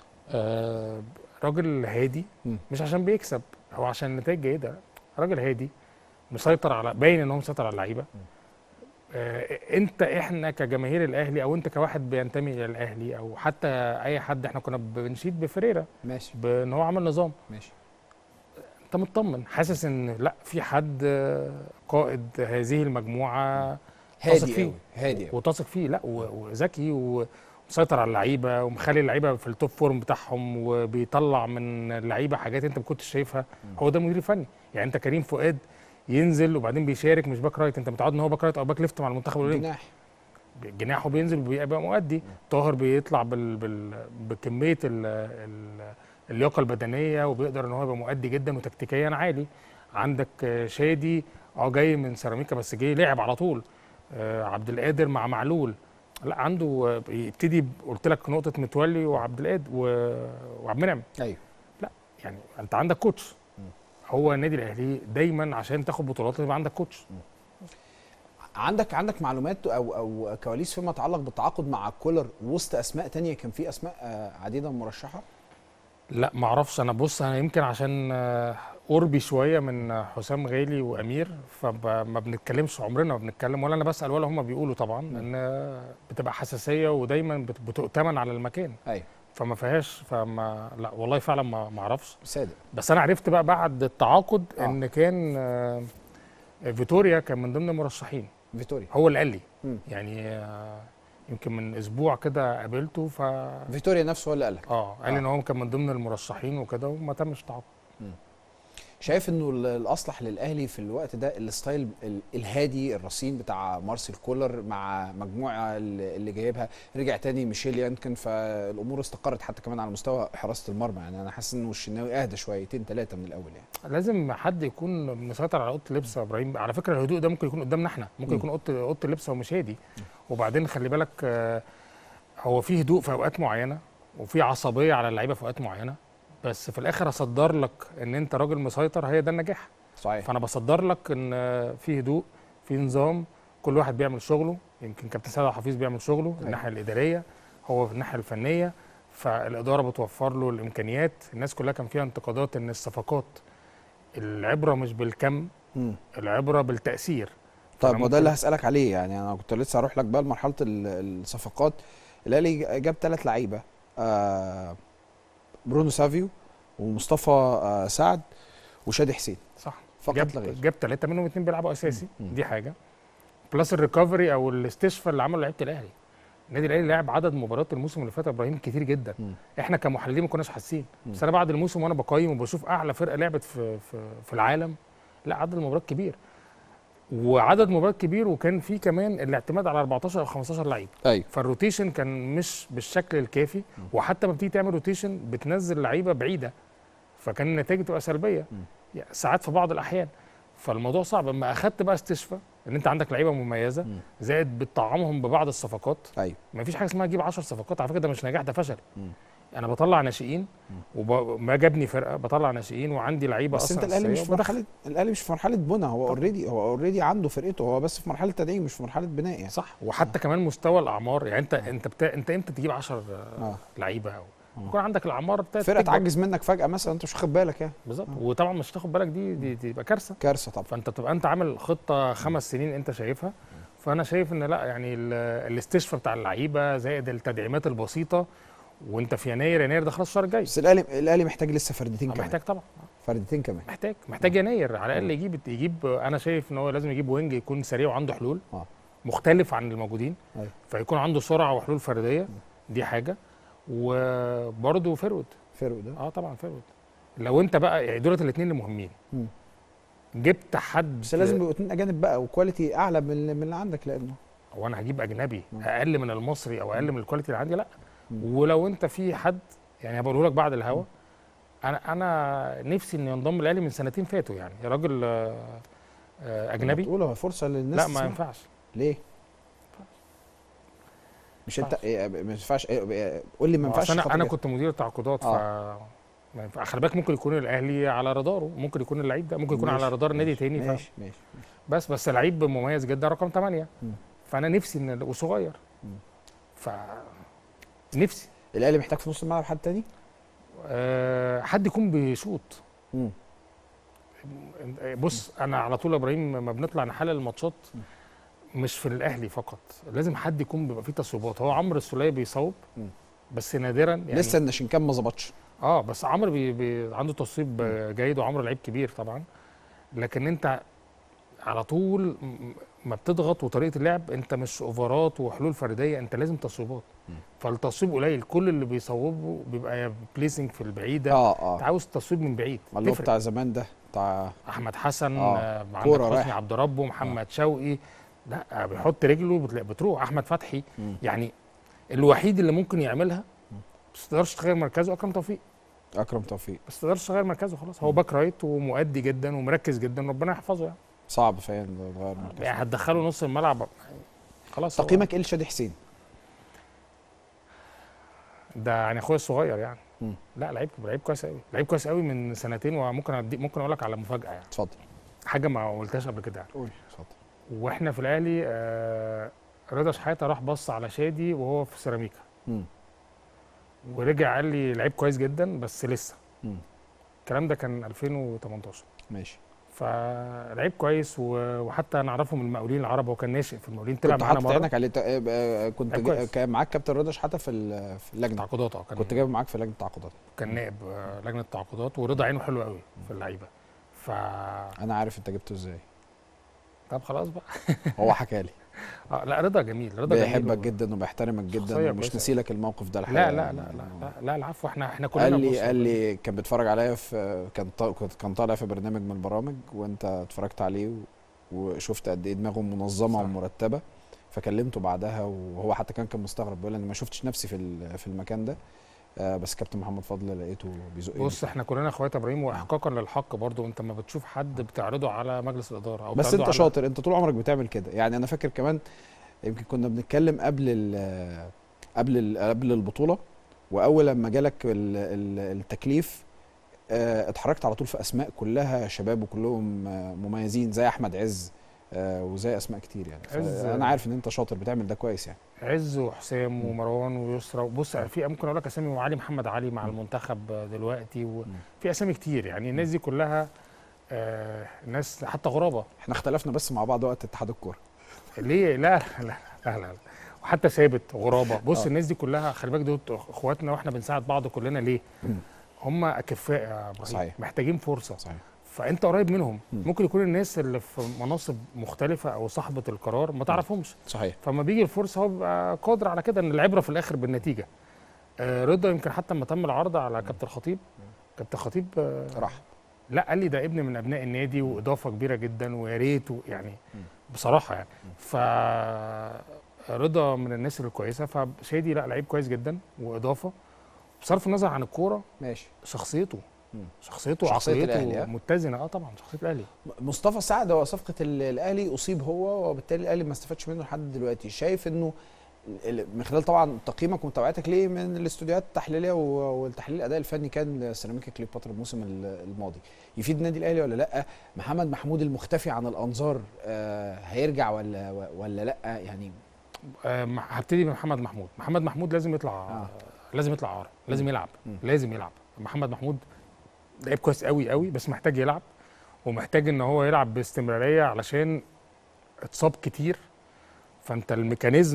آه راجل هادي مش عشان بيكسب هو عشان النتائج جيده راجل هادي مسيطر على باين ان هو مسيطر على اللعيبه آه انت احنا كجماهير الاهلي او انت كواحد بينتمي للاهلي او حتى اي حد احنا كنا بنشيد بفريرا ماشي بان هو عمل نظام ماشي انت مطمن حاسس ان لا في حد آه، قائد هذه المجموعه هادي تثق فيه. أوي، هادي أوي. وتثق فيه لا و- وذكي ومسيطر على اللعيبه ومخلي اللعيبه في التوب فورم بتاعهم وبيطلع من اللعيبه حاجات انت ما كنتش شايفها هو ده المدير الفني يعني انت كريم فؤاد ينزل وبعدين بيشارك مش باك رايت انت متعود ان هو باك رايت او باك ليفت مع المنتخب الاولمبي جناح جناحه بينزل وبيبقى مؤدي طاهر بيطلع بال... بال... بكميه ال... ال... اللياقه البدنيه وبيقدر ان هو يبقى مؤدي جدا وتكتيكيا عالي عندك آه، شادي اه جاي من سيراميكا بس جاي لعب على طول آه، عبد القادر مع معلول لا عنده آه، يبتدي ب- قلت لك نقطه متولي وعبد القادر و... وعبد المنعم ايوه لا يعني انت عندك كوتش هو النادي الاهلي دايما عشان تاخد بطولات لازم يبقى عندك كوتش عندك عندك معلومات او او كواليس فيما يتعلق بالتعاقد مع كولر وسط اسماء تانية كان في اسماء آه، عديده مرشحه لا ما اعرفش انا بص انا يمكن عشان آه، قربي شويه من آه، حسام غالي وامير فما بنتكلمش عمرنا ما بنتكلم ولا انا بسال ولا هم بيقولوا طبعا ان آه، بتبقى حساسيه ودايما بت- بتؤتمن على المكان ايوه فما فيهاش فما لا والله فعلا ما ما اعرفش صادق بس انا عرفت بقى بعد التعاقد آه. ان كان آه، فيتوريا كان من ضمن المرشحين فيتوريا هو اللي قال لي مم. يعني آه، يمكن من اسبوع كده قابلته ف فيتوريا نفسه هو اللي قال لك اه قال لي ان هو كان من ضمن المرشحين وكده وما تمش تعاقد شايف انه ال- الاصلح للاهلي في الوقت ده الستايل ال- الهادي الرصين بتاع مارسيل كولر مع مجموعه ال- اللي جايبها رجع تاني ميشيل يانكن فالامور استقرت حتى كمان على مستوى حراسه المرمى يعني انا حاسس انه الشناوي اهدى شويتين ثلاثه من الاول يعني لازم حد يكون مسيطر على اوضه اللبس يا ابراهيم على فكره الهدوء ده ممكن يكون قدامنا احنا ممكن مم. يكون اوضه اوضه اللبس هو مش هادي وبعدين خلي بالك آه، هو في هدوء في اوقات معينه وفي عصبيه على اللعيبه في اوقات معينه بس في الاخر اصدر لك ان انت راجل مسيطر هي ده النجاح صحيح فانا بصدر لك ان آه، في هدوء في نظام كل واحد بيعمل شغله يمكن كابتن سيد عبد الحفيظ بيعمل شغله الناحيه الاداريه هو في الناحيه الفنيه فالاداره بتوفر له الامكانيات الناس كلها كان فيها انتقادات ان الصفقات العبره مش بالكم مم. العبره بالتاثير طيب فأنا وده اللي ممكن- هسالك عليه يعني انا كنت لسه هروح لك بقى لمرحله ال- الصفقات الاهلي جاب ثلاث لعيبه آه برونو سافيو ومصطفى آه سعد وشادي حسين صح فقط جاب لا غير جاب ثلاثه منهم اثنين بيلعبوا اساسي دي حاجه بلس الريكفري او الاستشفاء اللي عمله لعيبه الاهلي النادي الاهلي لعب عدد مباريات الموسم اللي فات يا ابراهيم كتير جدا احنا كمحللين ما كناش حاسين بس انا بعد الموسم وانا بقيم وبشوف اعلى فرقه لعبت في في, في العالم لا عدد المباريات كبير وعدد مباريات كبير وكان في كمان الاعتماد على 14 او 15 لعيب ايوه فالروتيشن كان مش بالشكل الكافي وحتى ما بتيجي تعمل روتيشن بتنزل لعيبه بعيده فكان النتائج تبقى سلبيه يعني ساعات في بعض الاحيان فالموضوع صعب اما اخدت بقى استشفاء ان انت عندك لعيبه مميزه زائد بتطعمهم ببعض الصفقات ايوه ما فيش حاجه اسمها اجيب 10 صفقات على فكره ده مش نجاح ده فشل انا بطلع ناشئين وما جابني فرقه بطلع ناشئين وعندي لعيبه بس اصلا انت الاهلي مش أساسية في مرحله الاهلي مش في مرحله بنى هو اوريدي هو اوريدي عنده فرقته هو بس في مرحله تدعيم مش في مرحله بناء يعني صح وحتى كمان مستوى الاعمار يعني انت انت بتا... انت امتى تجيب 10 اه لعيبه او يكون عندك الاعمار بتاعت فرقه تكبر. تعجز منك فجاه مثلا انت مش واخد بالك يعني بالظبط وطبعا مش تاخد بالك دي دي دي تبقى كارثه كارثه طبعا فانت تبقى انت عامل خطه خمس سنين انت شايفها فانا شايف ان لا يعني ال- الاستشفاء بتاع اللعيبه زائد التدعيمات البسيطه وانت في يناير يناير ده خلاص الشهر الجاي بس الاهلي الاهلي محتاج لسه فردتين آه، كمان محتاج طبعا فردتين كمان محتاج محتاج يناير على الاقل يجيب يجيب انا شايف ان هو لازم يجيب وينج يكون سريع وعنده حلول آه. مختلف عن الموجودين أيوة. فيكون عنده سرعه وحلول فرديه دي حاجه وبرده فيرود فرق ده اه طبعا فيرود لو انت بقى يعني دولت الاثنين اللي مهمين مم. جبت حد بس لازم يبقوا اتنين اجانب بقى وكواليتي اعلى من اللي- من اللي عندك لانه هو انا هجيب اجنبي مم. اقل من المصري او اقل من الكواليتي اللي عندي لا مم. ولو انت في حد يعني هبقوله لك بعد الهوا انا انا نفسي انه ينضم الاهلي من سنتين فاتوا يعني يا راجل آه، آه، اجنبي تقول هو فرصه للناس لا ما تسمع. ينفعش ليه؟ مش انت إيه، ما ينفعش إيه، إيه، قول لي ما ينفعش أصل انا خاطر انا كده. كنت مدير تعاقدات ف آه. ما ينفع- خلي بالك ممكن يكون الاهلي على راداره ممكن يكون اللعيب ده ممكن يكون ماشي، على رادار نادي ماشي، تاني ف... ماشي ماشي ماشي. بس بس لعيب مميز جدا رقم 8 مم. فانا نفسي ان وصغير مم. ف نفسي الاهلي محتاج في نص الملعب حد تاني؟ أه حد يكون بيشوط مم. بص انا على طول يا ابراهيم ما بنطلع نحلل الماتشات مش في الاهلي فقط لازم حد يكون بيبقى فيه تصويبات هو عمرو السوليه بيصوب مم. بس نادرا يعني لسه الناشنكان ما ظبطش اه بس عمرو بي بي عنده تصويب آه، جيد وعمرو لعيب كبير طبعا لكن انت على طول م- ما بتضغط وطريقه اللعب انت مش اوفرات وحلول فرديه انت لازم تصويبات فالتصويب قليل كل اللي بيصوبه بيبقى يا بليسنج في البعيده اه انت اه عاوز تصويب من بعيد اللي هو تفرق. بتاع زمان ده بتاع احمد حسن آه. آه. عندك كورة حسني رايحة. عبد ربه محمد شوقي لا بيحط رجله بتلاقي بتروح احمد فتحي مم. يعني الوحيد اللي ممكن يعملها بس ما تقدرش تغير مركزه اكرم توفيق اكرم توفيق بس ما تقدرش تغير مركزه خلاص هو باك رايت ومؤدي جدا ومركز جدا ربنا يحفظه يعني, صعب فعلا تغير مركز يعني هتدخله نص الملعب خلاص هو- تقييمك ايه لشادي حسين؟ ده يعني اخويا الصغير يعني مم. لا لعيب لعيب كويس قوي لعيب كويس قوي من سنتين وممكن أدي ممكن اقول لك على مفاجاه يعني اتفضل حاجه ما قلتهاش قبل كده يعني. قول اتفضل واحنا في الاهلي آه رضا شحاته راح بص على شادي وهو في سيراميكا مم. ورجع قال لي لعيب كويس جدا بس لسه مم. الكلام ده كان 2018 ماشي فلعيب كويس و- وحتى انا اعرفه من المقاولين العرب هو كان ناشئ في المقاولين طلع كنت معانا حاطط مره عينك عليه آه، آه، كنت لعيب جا- كويس. كان معاك كابتن رضا شحاته في ال- في اللجنه تعاقدات اه كان كنت جايبه معاك في لجنه التعاقدات كان نائب آه، لجنه التعاقدات ورضا عينه حلو قوي في اللعيبه ف انا عارف انت جبته ازاي طب خلاص بقى هو حكى لي آه لا رضا جميل رضا جميل بيحبك و- جدا وبيحترمك شخصية جدا ومش كويسة. ناسي لك الموقف ده لا الحقيقه لا لا لا لا, لا العفو احنا احنا كلنا قال لي بص- قال لي كان بيتفرج عليا في كان طا- كنت- كان طالع في برنامج من البرامج وانت اتفرجت عليه و- وشفت قد ايه دماغه منظمه صح. ومرتبه فكلمته بعدها وهو حتى كان كان مستغرب بيقول انا ما شفتش نفسي في ال- في المكان ده آه، بس كابتن محمد فضل لقيته بيزقني بص احنا كلنا اخوات يا ابراهيم واحقاقا للحق برضو انت ما بتشوف حد بتعرضه على مجلس الاداره او بس بتعرضه انت على- شاطر انت طول عمرك بتعمل كده يعني انا فاكر كمان يمكن كنا بنتكلم قبل ال قبل ال قبل البطوله واول لما جالك ال- ال- التكليف اه، اتحركت على طول في اسماء كلها شباب وكلهم اه، مميزين زي احمد عز اه، وزي اسماء كتير يعني عز- انا عارف ان انت شاطر بتعمل ده كويس يعني عز وحسام ومروان ويسرى بص في ممكن اقول لك اسامي وعلي محمد علي مع المنتخب دلوقتي وفي اسامي كتير يعني الناس دي كلها آه ناس حتى غرابه احنا اختلفنا بس مع بعض وقت اتحاد الكوره ليه لا لا لا لا, لا. وحتى ثابت غرابه بص آه. الناس دي كلها خلي بالك دول اخواتنا واحنا بنساعد بعض كلنا ليه مم. هم اكفاء يا ابراهيم صحيح. محتاجين فرصه صحيح فانت قريب منهم مم. ممكن يكون الناس اللي في مناصب مختلفه او صاحبه القرار ما تعرفهمش صحيح فما بيجي الفرصه هو بيبقى قادر على كده ان العبره في الاخر بالنتيجه آه رضا يمكن حتى لما تم العرض على كابتن خطيب كابتن خطيب آه راح لا قال لي ده ابن من ابناء النادي واضافه كبيره جدا ويا ريت و- يعني بصراحه يعني ف رضا من الناس الكويسه فشادي لا لعيب كويس جدا واضافه بصرف النظر عن الكوره ماشي شخصيته مم. شخصيته شخصية الأهلي، وعقليته ها؟ متزنه اه طبعا شخصيه الاهلي مصطفى سعد هو صفقه ال- الاهلي اصيب هو وبالتالي الاهلي ما استفادش منه لحد دلوقتي شايف انه ال- من خلال طبعا تقييمك ومتابعتك ليه من الاستوديوهات التحليليه و- والتحليل الاداء الفني كان سيراميكا كليوباترا الموسم ال- الماضي يفيد النادي الاهلي ولا لا محمد محمود المختفي عن الانظار آه هيرجع ولا ولا لا يعني آه، مح- هبتدي بمحمد محمود محمد محمود لازم يطلع آه. آه. لازم يطلع عار لازم يلعب مم. لازم يلعب محمد محمود لعيب كويس قوي قوي بس محتاج يلعب ومحتاج ان هو يلعب باستمراريه علشان اتصاب كتير فانت الميكانيزم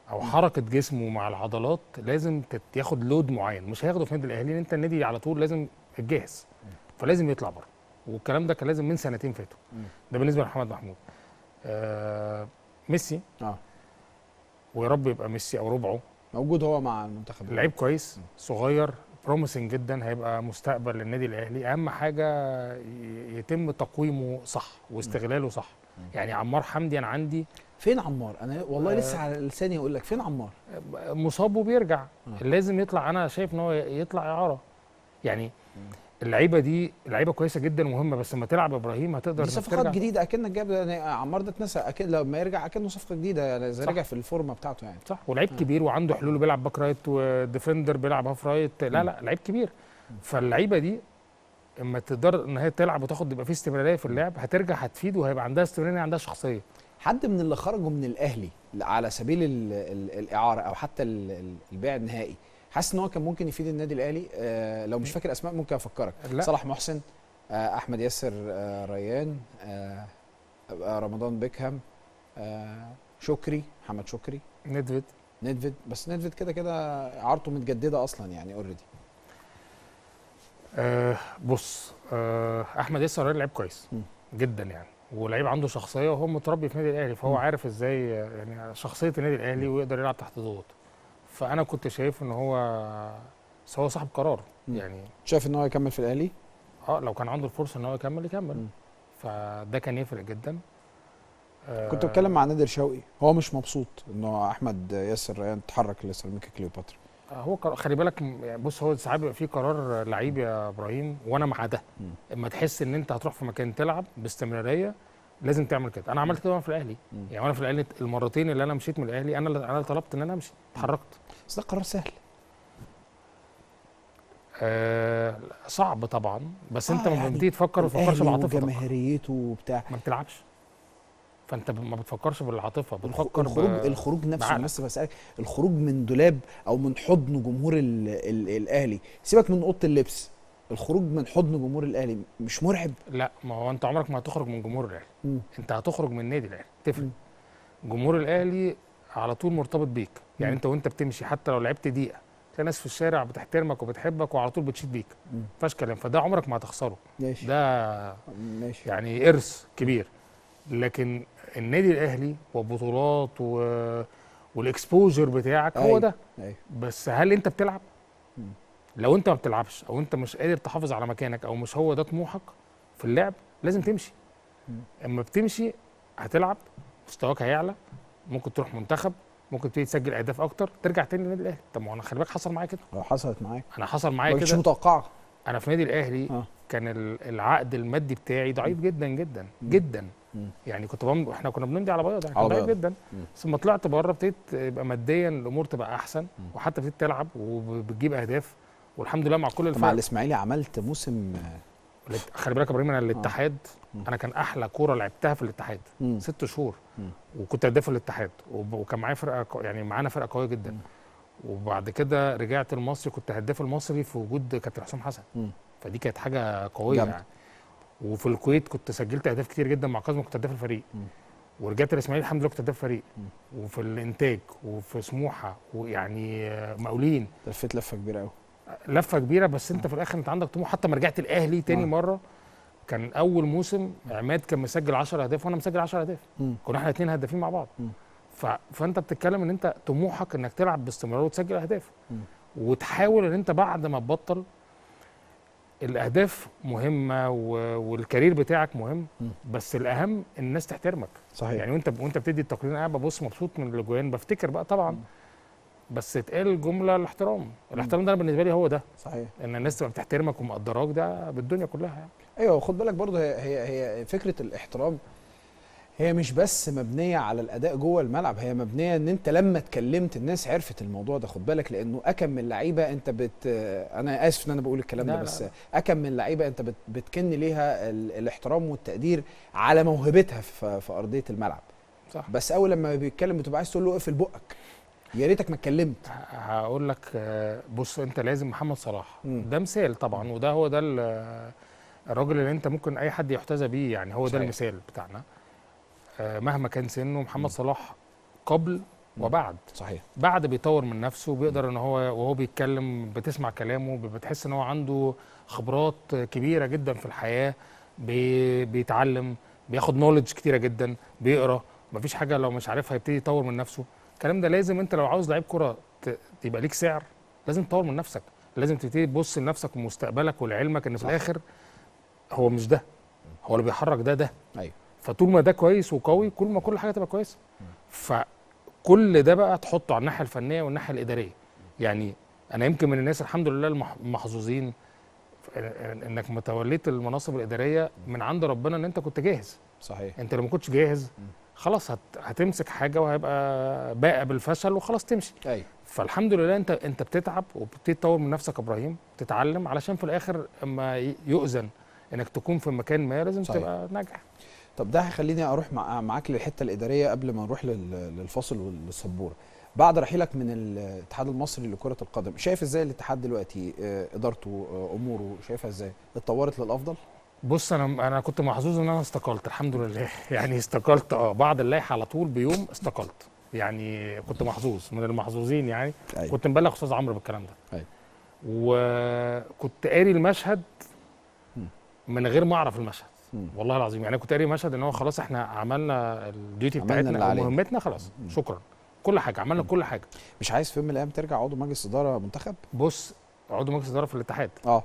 او حركه جسمه مع العضلات لازم تت- ياخد لود معين مش هياخده في النادي الاهلي لان انت النادي على طول لازم الجاهز فلازم يطلع بره والكلام ده كان لازم من سنتين فاتوا ده بالنسبه لمحمد محمود آه ميسي اه ويا رب يبقى ميسي او ربعه موجود هو مع المنتخب لعيب كويس صغير بروميسنج جدا هيبقى مستقبل للنادي الاهلي اهم حاجه ي- يتم تقويمه صح واستغلاله صح يعني عمار حمدي انا عندي فين عمار انا والله آه. لسه على لساني اقول لك فين عمار مصاب وبيرجع آه. لازم يطلع انا شايف ان هو يطلع اعاره يعني اللعيبه دي لعيبه كويسه جدا ومهمه بس لما تلعب ابراهيم هتقدر دي إنك صفقات ترجع. جديده اكنك جايب يعني عمار ده اتنسى اكيد لما يرجع اكنه صفقه جديده يعني اذا صح. رجع في الفورمه بتاعته يعني صح ولعيب كبير وعنده حلول وبيلعب باك رايت وديفندر بيلعب هاف رايت لا لا لعيب كبير فاللعيبه دي اما تقدر ان هي تلعب وتاخد يبقى في استمراريه في اللعب هترجع هتفيد وهيبقى عندها استمراريه عندها شخصيه حد من اللي خرجوا من الاهلي على سبيل ال ال الاعاره او حتى ال- ال- البيع النهائي حاسس ان هو كان ممكن يفيد النادي الاهلي آه لو مش فاكر اسماء ممكن افكرك لا. صلاح محسن آه احمد ياسر آه ريان آه آه، رمضان بيكهام آه شكري محمد شكري ندفد نيدفيد بس نيدفيد كده كده اعارته متجدده اصلا يعني اوريدي آه بص آه احمد ياسر راجل لعيب كويس م. جدا يعني ولعيب عنده شخصيه وهو متربي في النادي الاهلي فهو م. عارف ازاي آه، يعني شخصيه النادي الاهلي ويقدر يلعب تحت ضغوط فانا كنت شايف ان هو بس هو صاحب قرار م. يعني شايف ان هو يكمل في الاهلي اه لو كان عنده الفرصه ان هو يكمل م. يكمل فده كان يفرق جدا آه، كنت بتكلم مع نادر شوقي هو مش مبسوط انه احمد ياسر ريان اتحرك لسيراميكا كليوباترا هو قرار خلي بالك م- يعني بص هو ساعات بيبقى في قرار لعيب يا ابراهيم وانا مع ده مم. اما تحس ان انت هتروح في مكان تلعب باستمراريه لازم تعمل كده انا عملت كده وانا في الاهلي مم. يعني وانا في الاهلي المرتين اللي انا مشيت من الاهلي انا اللي انا اللي طلبت ان انا امشي اتحركت بس ده قرار سهل آه صعب طبعا بس انت آه، لما يعني بتيجي تفكر ما بتفكرش الأهلي بعاطفتك وجماهيريته وبتاع ما بتلعبش فانت ب- ما بتفكرش بالعاطفه الخ- بتفكر ب- الخروج الخروج نفسه بعقلك. بس بسألك الخروج من دولاب او من حضن جمهور ال ال الاهلي سيبك من اوضه اللبس الخروج من حضن جمهور الاهلي مش مرعب لا ما هو انت عمرك ما هتخرج من جمهور الاهلي مم. انت هتخرج من النادي الاهلي تفرق مم. جمهور الاهلي على طول مرتبط بيك يعني مم. انت وانت بتمشي حتى لو لعبت دقيقه تلاقي ناس في الشارع بتحترمك وبتحبك وعلى طول بتشيد بيك مم. ما فيهاش كلام فده عمرك ما هتخسره ماشي ده ماشي يعني ارث كبير لكن النادي الاهلي وبطولات و... والاكسبوجر بتاعك هو أيوة. ده ايوه بس هل انت بتلعب مم. لو انت ما بتلعبش او انت مش قادر تحافظ على مكانك او مش هو ده طموحك في اللعب لازم تمشي مم. اما بتمشي هتلعب مستواك هيعلى ممكن تروح منتخب ممكن تبتدي تسجل اهداف اكتر ترجع تاني للنادي الاهلي طب ما هو انا خلي بالك حصل معايا كده لو حصلت معاك انا حصل ما معايا كنتش كده متوقعه انا في النادي الاهلي آه. كان ال- العقد المادي بتاعي ضعيف جدا جدا جدا مم. يعني كنت بم... احنا كنا بنمضي على بياض يعني على كان ضعيف بياض. جدا مم. بس لما طلعت بره ابتديت يبقى ماديا الامور تبقى احسن مم. وحتى ابتديت تلعب وبتجيب اهداف والحمد لله مع كل مع الفرق الاسماعيلي عملت موسم الات- خلي بالك يا ابراهيم انا الاتحاد مم. انا كان احلى كوره لعبتها في الاتحاد مم. ست شهور مم. وكنت هداف في الاتحاد وب- وكان معايا فرقه قو- يعني معانا فرقه قويه جدا مم. وبعد كده رجعت المصري كنت هداف المصري في وجود كابتن حسام حسن مم. فدي كانت حاجه قويه جامدة. يعني وفي الكويت كنت سجلت اهداف كتير جدا مع كازمو كنت هداف الفريق مم. ورجعت الاسماعيلي الحمد لله كنت هداف الفريق مم. وفي الانتاج وفي سموحه ويعني آه، مقاولين لفيت لفه كبيره قوي لفه كبيره بس انت في الاخر انت عندك طموح حتى ما رجعت الاهلي تاني آه. مره كان اول موسم عماد كان مسجل 10 اهداف وانا مسجل 10 اهداف كنا احنا الاثنين هدافين مع بعض مم. ف... فانت بتتكلم ان انت طموحك انك تلعب باستمرار وتسجل اهداف مم. وتحاول ان انت بعد ما تبطل الاهداف مهمه و... والكارير بتاعك مهم مم. بس الاهم الناس تحترمك صحيح يعني وانت وانت بتدي التقرير انا قاعد ببص مبسوط من الاجوان بفتكر بقى طبعا بس اتقال جمله الاحترام الاحترام ده أنا بالنسبه لي هو ده صحيح ان الناس تبقى بتحترمك ومقدراك ده بالدنيا كلها يعني ايوه خد بالك برضه هي هي هي فكره الاحترام هي مش بس مبنيه على الاداء جوه الملعب هي مبنيه ان انت لما اتكلمت الناس عرفت الموضوع ده خد بالك لانه اكم من لعيبه انت بت انا اسف ان انا بقول الكلام لا، ده لا، بس لا. اكم من لعيبه انت بت بتكن ليها ال... الاحترام والتقدير على موهبتها في, في ارضيه الملعب صح بس اول لما بيتكلم بتبقى عايز تقول له اقفل بقك يا ريتك ما اتكلمت ه- هقول لك آه، بص انت لازم محمد صلاح مم. ده مثال طبعا وده هو ده ال- الراجل اللي انت ممكن اي حد يحتذى بيه يعني هو ده صحيح. المثال بتاعنا آه، مهما كان سنه محمد صلاح قبل وبعد صحيح بعد بيطور من نفسه بيقدر ان هو وهو بيتكلم بتسمع كلامه بتحس ان هو عنده خبرات كبيره جدا في الحياه بي بيتعلم بياخد نولج كتيره جدا بيقرا مفيش حاجه لو مش عارفها يبتدي يطور من نفسه الكلام ده لازم انت لو عاوز لعيب كره ت- يبقى ليك سعر لازم تطور من نفسك لازم تبتدي تبص لنفسك ومستقبلك ولعلمك ان في صح. الاخر هو مش ده هو اللي بيحرك ده ده ايوه فطول ما ده كويس وقوي كل ما كل حاجه تبقى كويسه فكل ده بقى تحطه على الناحيه الفنيه والناحيه الاداريه يعني انا يمكن من الناس الحمد لله المح- المحظوظين ف- انك ما توليت المناصب الاداريه من عند ربنا ان انت كنت جاهز صحيح انت لو ما كنتش جاهز خلاص هت هتمسك حاجه وهيبقى باقى بالفشل وخلاص تمشي ايوه فالحمد لله انت انت بتتعب وبتبتدي تطور من نفسك يا ابراهيم تتعلم علشان في الاخر اما ي- يؤذن انك تكون في مكان ما لازم صحيح. تبقى ناجح طب ده هيخليني اروح مع معاك للحته الاداريه قبل ما نروح لل- للفاصل والسبوره بعد رحيلك من الاتحاد المصري لكره القدم شايف ازاي الاتحاد دلوقتي آه، ادارته آه، اموره شايفها ازاي اتطورت للافضل بص انا انا كنت محظوظ ان انا استقلت الحمد لله يعني استقلت اه بعد اللائحه على طول بيوم استقلت يعني كنت محظوظ من المحظوظين يعني أيوة. كنت مبلغ استاذ عمرو بالكلام ده أيوة. وكنت قاري المشهد من غير ما اعرف المشهد مم. والله العظيم يعني كنت قاري مشهد ان هو خلاص احنا عملنا الديوتي عملنا اللي بتاعتنا او علينا. مهمتنا خلاص شكرا كل حاجه عملنا كل حاجه مش عايز في يوم من الايام ترجع عضو مجلس اداره منتخب بص عضو مجلس اداره في الاتحاد اه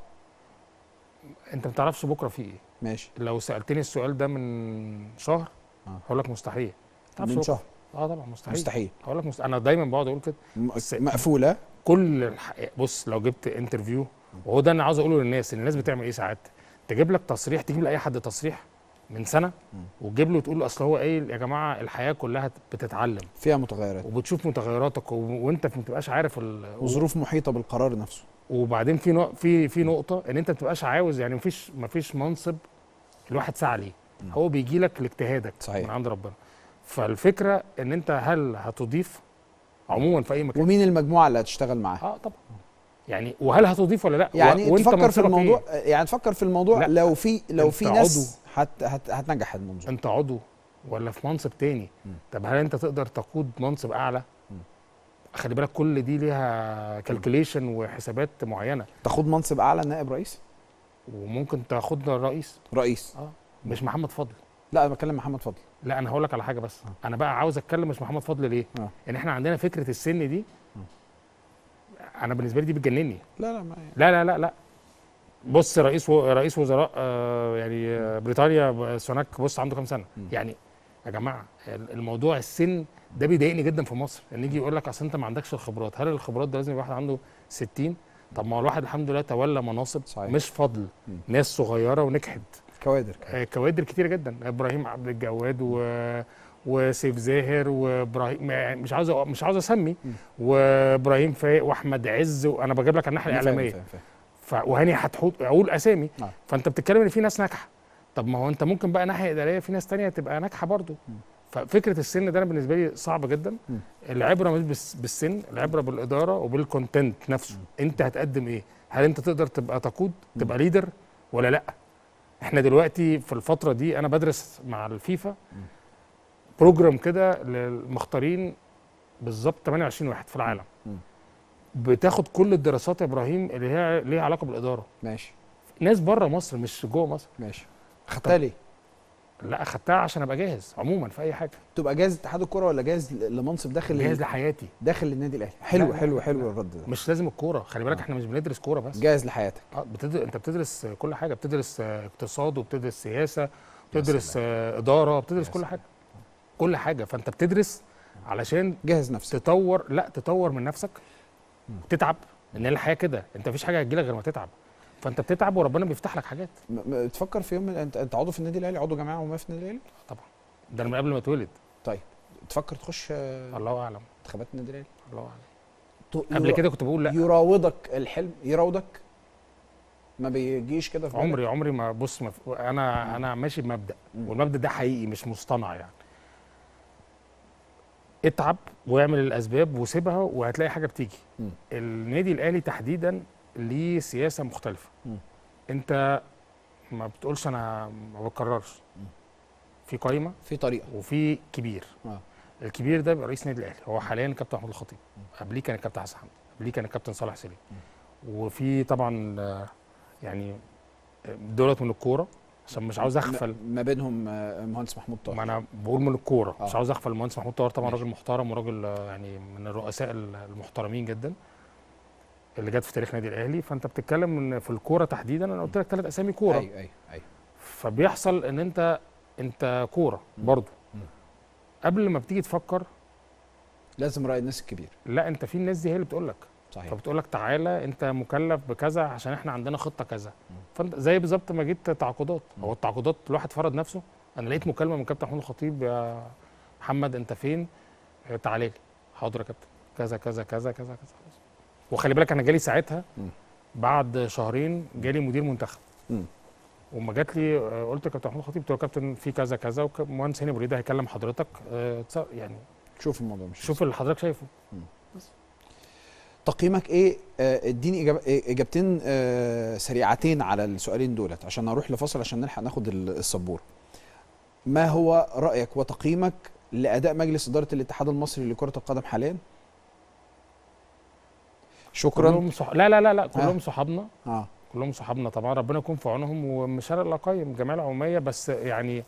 انت ما تعرفش بكره في ايه ماشي لو سالتني السؤال ده من شهر آه. هقول لك مستحيل ما تعرفش من بكرة. شهر اه طبعا مستحيل مستحيل هقول لك مست... انا دايما بقعد اقول كده م- بس- مقفوله كل الح... بص لو جبت انترفيو وهو ده انا عاوز اقوله للناس ان الناس بتعمل ايه ساعات تجيب لك تصريح تجيب لاي حد تصريح من سنه وتجيب له تقول له اصل هو قايل يا جماعه الحياه كلها بتتعلم فيها متغيرات وبتشوف متغيراتك و... وانت ما بتبقاش عارف ال... وظروف محيطه بالقرار نفسه وبعدين في نوع في في نقطه ان انت ما بتبقاش عاوز يعني مفيش مفيش منصب الواحد سعى ليه هو بيجي لك لاجتهادك صحيح. من عند ربنا فالفكره ان انت هل هتضيف عموما في اي مكان ومين المجموعه اللي هتشتغل معاها اه طبعا يعني وهل هتضيف ولا لا يعني و- وانت تفكر في منصبك الموضوع إيه؟ يعني تفكر في الموضوع لا. لو في لو أنت في ناس هت هت هتنجح المنظومه انت عضو ولا في منصب تاني طب هل انت تقدر تقود منصب اعلى خلي بالك كل دي ليها كالكوليشن وحسابات معينه تاخد منصب اعلى نائب رئيس وممكن تاخد الرئيس رئيس اه مش محمد فضل لا انا بكلم محمد فضل لا انا هقول لك على حاجه بس انا بقى عاوز اتكلم مش محمد فضل ليه آه. ان احنا عندنا فكره السن دي انا بالنسبه لي دي بتجنني لا لا ما لا لا لا لا بص رئيس و... رئيس وزراء آه يعني آه، بريطانيا سوناك بص عنده كام سنه يعني يا جماعه الموضوع السن ده بيضايقني جدا في مصر ان يجي يقول لك اصل انت ما عندكش الخبرات هل الخبرات ده لازم يبقى واحد عنده 60 طب ما هو الواحد الحمد لله تولى مناصب صحيح. مش فضل ناس صغيره ونجحت كوادر آه، كوادر كتيره جدا ابراهيم عبد الجواد و وسيف زاهر وابراهيم يعني مش عاوز أ- مش عاوز اسمي وابراهيم فايق واحمد عز وانا بجيب لك على الناحيه أنا فاهم- الاعلاميه فاهم- فاهم. ف... وهاني هتحط اقول اسامي آه. فانت بتتكلم ان في ناس ناجحه طب ما هو انت ممكن بقى ناحيه اداريه في ناس تانية تبقى ناجحه برضو ففكره السن ده انا بالنسبه لي صعب جدا العبره مش بس بالسن العبره بالاداره وبالكونتنت نفسه انت هتقدم ايه هل انت تقدر تبقى تقود تبقى ليدر ولا لا احنا دلوقتي في الفتره دي انا بدرس مع الفيفا بروجرام كده للمختارين بالظبط 28 واحد في العالم بتاخد كل الدراسات يا ابراهيم اللي هي ليها علاقه بالاداره ماشي ناس بره مصر مش جوه مصر ماشي خدتها ليه؟ لا اخدتها عشان ابقى جاهز عموما في اي حاجه تبقى جاهز اتحاد الكوره ولا جاهز ل- لمنصب داخل جاهز ال- لحياتي داخل النادي الاهلي حلو لا، لا، حلو لا، حلو لا. الرد ده مش لازم الكوره خلي بالك احنا مش بندرس كوره بس جاهز لحياتك اه بتد... انت بتدرس كل حاجه بتدرس آه، اقتصاد وبتدرس سياسه بتدرس آه، اداره بتدرس كل حاجه كل حاجه فانت بتدرس علشان جهز نفسك تطور لا تطور من نفسك تتعب ان الحياه كده انت مفيش حاجه هتجيلك غير ما تتعب فانت بتتعب وربنا بيفتح لك حاجات م- م- تفكر في يوم من- انت انت عضو في النادي الاهلي عضو جماعه وما في النادي الاهلي طبعا ده أنا من قبل ما اتولد طيب تفكر تخش آه، الله اعلم انتخابات النادي الاهلي الله اعلم ت- قبل يرا- كده كنت بقول لا يراودك الحلم يراودك ما بيجيش كده في بالك؟ عمري عمري ما بص ما انا انا ماشي بمبدا والمبدا ده حقيقي مش مصطنع يعني اتعب واعمل الاسباب وسيبها وهتلاقي حاجه بتيجي مم. النادي الاهلي تحديدا ليه سياسه مختلفه مم. انت ما بتقولش انا ما بكررش في قايمه في طريقه وفي كبير آه. الكبير ده بيبقى رئيس نادي الاهلي هو حاليا الكابتن محمود الخطيب قبليه كان الكابتن حسن حمدي قبليه كان الكابتن صالح سليم وفي طبعا آه، يعني آه، دولت من الكوره عشان مش عاوز اغفل م- ما بينهم آه، المهندس محمود طاهر ما انا بقول من الكوره مش آه. عاوز اغفل المهندس محمود طاهر طبعا ماشي. راجل محترم وراجل آه، يعني من الرؤساء ال- المحترمين جدا اللي جت في تاريخ نادي الاهلي فانت بتتكلم ان في الكوره تحديدا انا قلت لك ثلاث اسامي كوره ايوه ايوه ايوه فبيحصل ان انت انت كوره برضه مم. قبل ما بتيجي تفكر لازم راي الناس الكبير لا انت في الناس دي هي اللي بتقول لك صحيح فبتقول لك تعالى انت مكلف بكذا عشان احنا عندنا خطه كذا فانت زي بالظبط ما جيت تعاقدات هو التعاقدات الواحد فرض نفسه انا لقيت مكالمه من كابتن محمود الخطيب يا محمد انت فين اه، تعالى لي حاضر يا كابتن كذا كذا كذا كذا كذا وخلي بالك انا جالي ساعتها مم. بعد شهرين جالي مدير منتخب مم. وما جات لي اه، قلت لكابتن محمود الخطيب قلت له يا كابتن في كذا كذا والمهندس هاني بريده هيكلم حضرتك اه، تص- يعني شوف الموضوع مش شوف اللي حضرتك شايفه تقييمك ايه آه، اديني إجاب... إيه- اجابتين آه، سريعتين على السؤالين دولت عشان اروح لفاصل عشان نلحق ناخد ال- السبوره ما هو رايك وتقييمك لاداء مجلس اداره الاتحاد المصري لكره القدم حاليا شكرا كلهم صح... لا لا لا لا كلهم صحابنا اه كلهم صحابنا طبعا ربنا يكون في عونهم ومش انا اللي اقيم الجمعيه العموميه بس يعني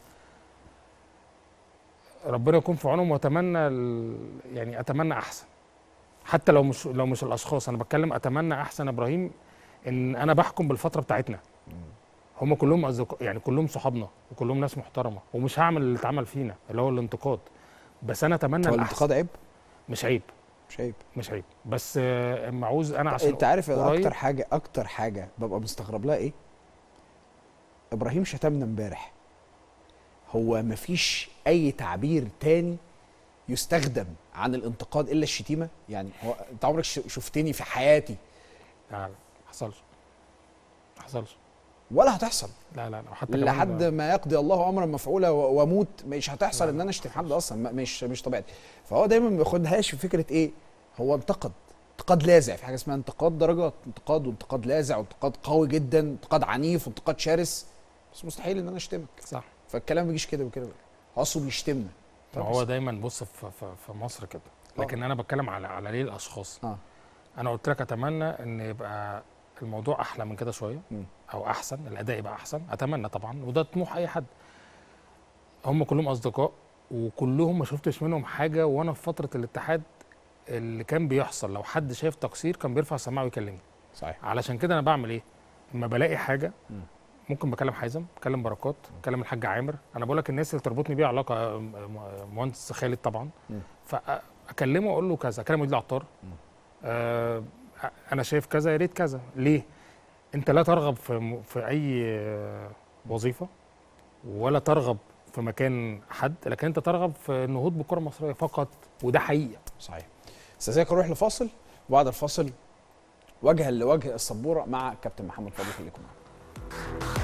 ربنا يكون في عونهم واتمنى ال... يعني اتمنى احسن حتى لو مش لو مش الاشخاص انا بتكلم اتمنى احسن يا ابراهيم ان انا بحكم بالفتره بتاعتنا هم كلهم أصدقاء يعني كلهم صحابنا وكلهم ناس محترمه ومش هعمل اللي اتعمل فينا اللي هو الانتقاد بس انا اتمنى هو الاحسن الانتقاد عيب مش عيب مش عيب مش عيب بس آه، اما عاوز انا عشان انت عارف قريب- اكتر حاجه اكتر حاجه ببقى مستغرب لها ايه ابراهيم شتمنا امبارح هو مفيش اي تعبير تاني يستخدم عن الانتقاد الا الشتيمه يعني هو انت عمرك ش- شفتني في حياتي لا لا ما حصلش ما حصلش ولا هتحصل لا لا لا حتى كمان لحد ما يقضي الله امرا مفعولا و- واموت مش هتحصل ان انا اشتم حد اصلا ما- مش مش طبيعي فهو دايما ما بياخدهاش في فكره ايه هو انتقد انتقاد لاذع في حاجه اسمها انتقاد درجات انتقاد وانتقاد لاذع وانتقاد قوي جدا انتقاد عنيف وانتقاد شرس بس مستحيل ان انا اشتمك صح فالكلام ما بيجيش كده وكده هو اصله بيشتمنا ما هو دايما بص في, في, في مصر كده لكن انا بتكلم على على ليه الاشخاص اه انا قلت لك اتمنى ان يبقى الموضوع احلى من كده شويه مم. او احسن الاداء يبقى احسن اتمنى طبعا وده طموح اي حد هم كلهم اصدقاء وكلهم ما شفتش منهم حاجه وانا في فتره الاتحاد اللي كان بيحصل لو حد شايف تقصير كان بيرفع السماعه ويكلمني صحيح علشان كده انا بعمل ايه لما بلاقي حاجه مم. ممكن بكلم حازم بكلم بركات بكلم الحاج عامر انا بقول لك الناس اللي تربطني بيها علاقه آه، م- مهندس خالد طبعا مم. فاكلمه اقول له كذا اكلم مدير العطار آه انا شايف كذا يا ريت كذا ليه انت لا ترغب في م- في اي آه، وظيفه ولا ترغب في مكان حد لكن انت ترغب في النهوض بالكره المصريه فقط وده حقيقه صحيح استاذك نروح لفاصل وبعد الفاصل وجها لوجه السبوره مع كابتن محمد فاضل خليكم معانا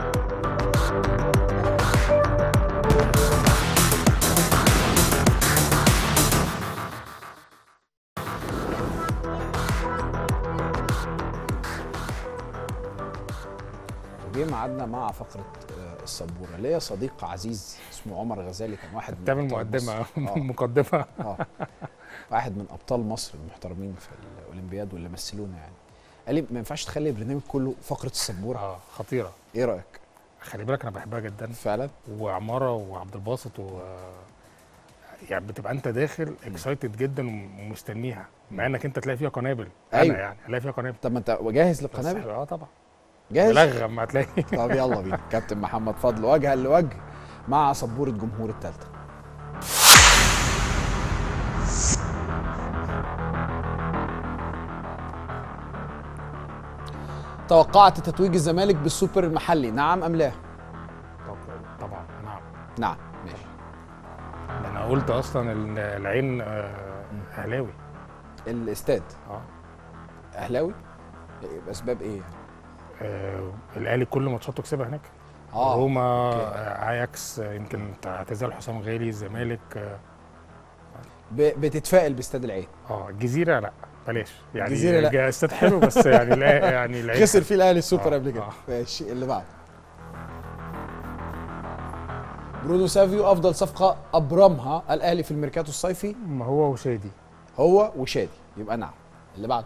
وجه ميعادنا مع فقره آه، السبوره ليا صديق عزيز اسمه عمر غزالي كان واحد من تعمل أبطال مقدمه مصر. آه. مقدمه اه واحد من ابطال مصر المحترمين في الاولمبياد واللي مثلونا يعني قال لي ما ينفعش تخلي البرنامج كله فقره السبوره اه خطيره ايه رايك خلي بالك انا بحبها جدا فعلا وعماره وعبد الباسط و يعني بتبقى انت داخل اكسايتد جدا ومستنيها مع انك انت تلاقي فيها قنابل أيوة. انا يعني الاقي فيها قنابل طب ما انت جاهز بس للقنابل اه طبعا جاهز ملغم هتلاقي طب يلا بينا كابتن محمد فضل وجها لوجه مع سبوره جمهور الثالثه توقعت تتويج الزمالك بالسوبر المحلي نعم ام لا طب- طبعا نعم نعم ماشي ده انا قلت اصلا ال- العين آه، اهلاوي الاستاد اه اهلاوي إيه، باسباب ايه يعني آه، الاهلي كل ماتشاته كسبها هناك اه روما أوكي. آه، اياكس آه، يمكن اعتزال حسام غالي الزمالك اه ب- بتتفائل باستاد العين آه، الجزيره لا بلاش يعني الجزيرة لا. جا- استاد حلو بس يعني لا يعني العين خسر فيه الاهلي السوبر آه، قبل كده آه. ماشي اللي بعده برونو سافيو افضل صفقه ابرمها الاهلي في الميركاتو الصيفي ما هو وشادي هو وشادي يبقى نعم اللي بعده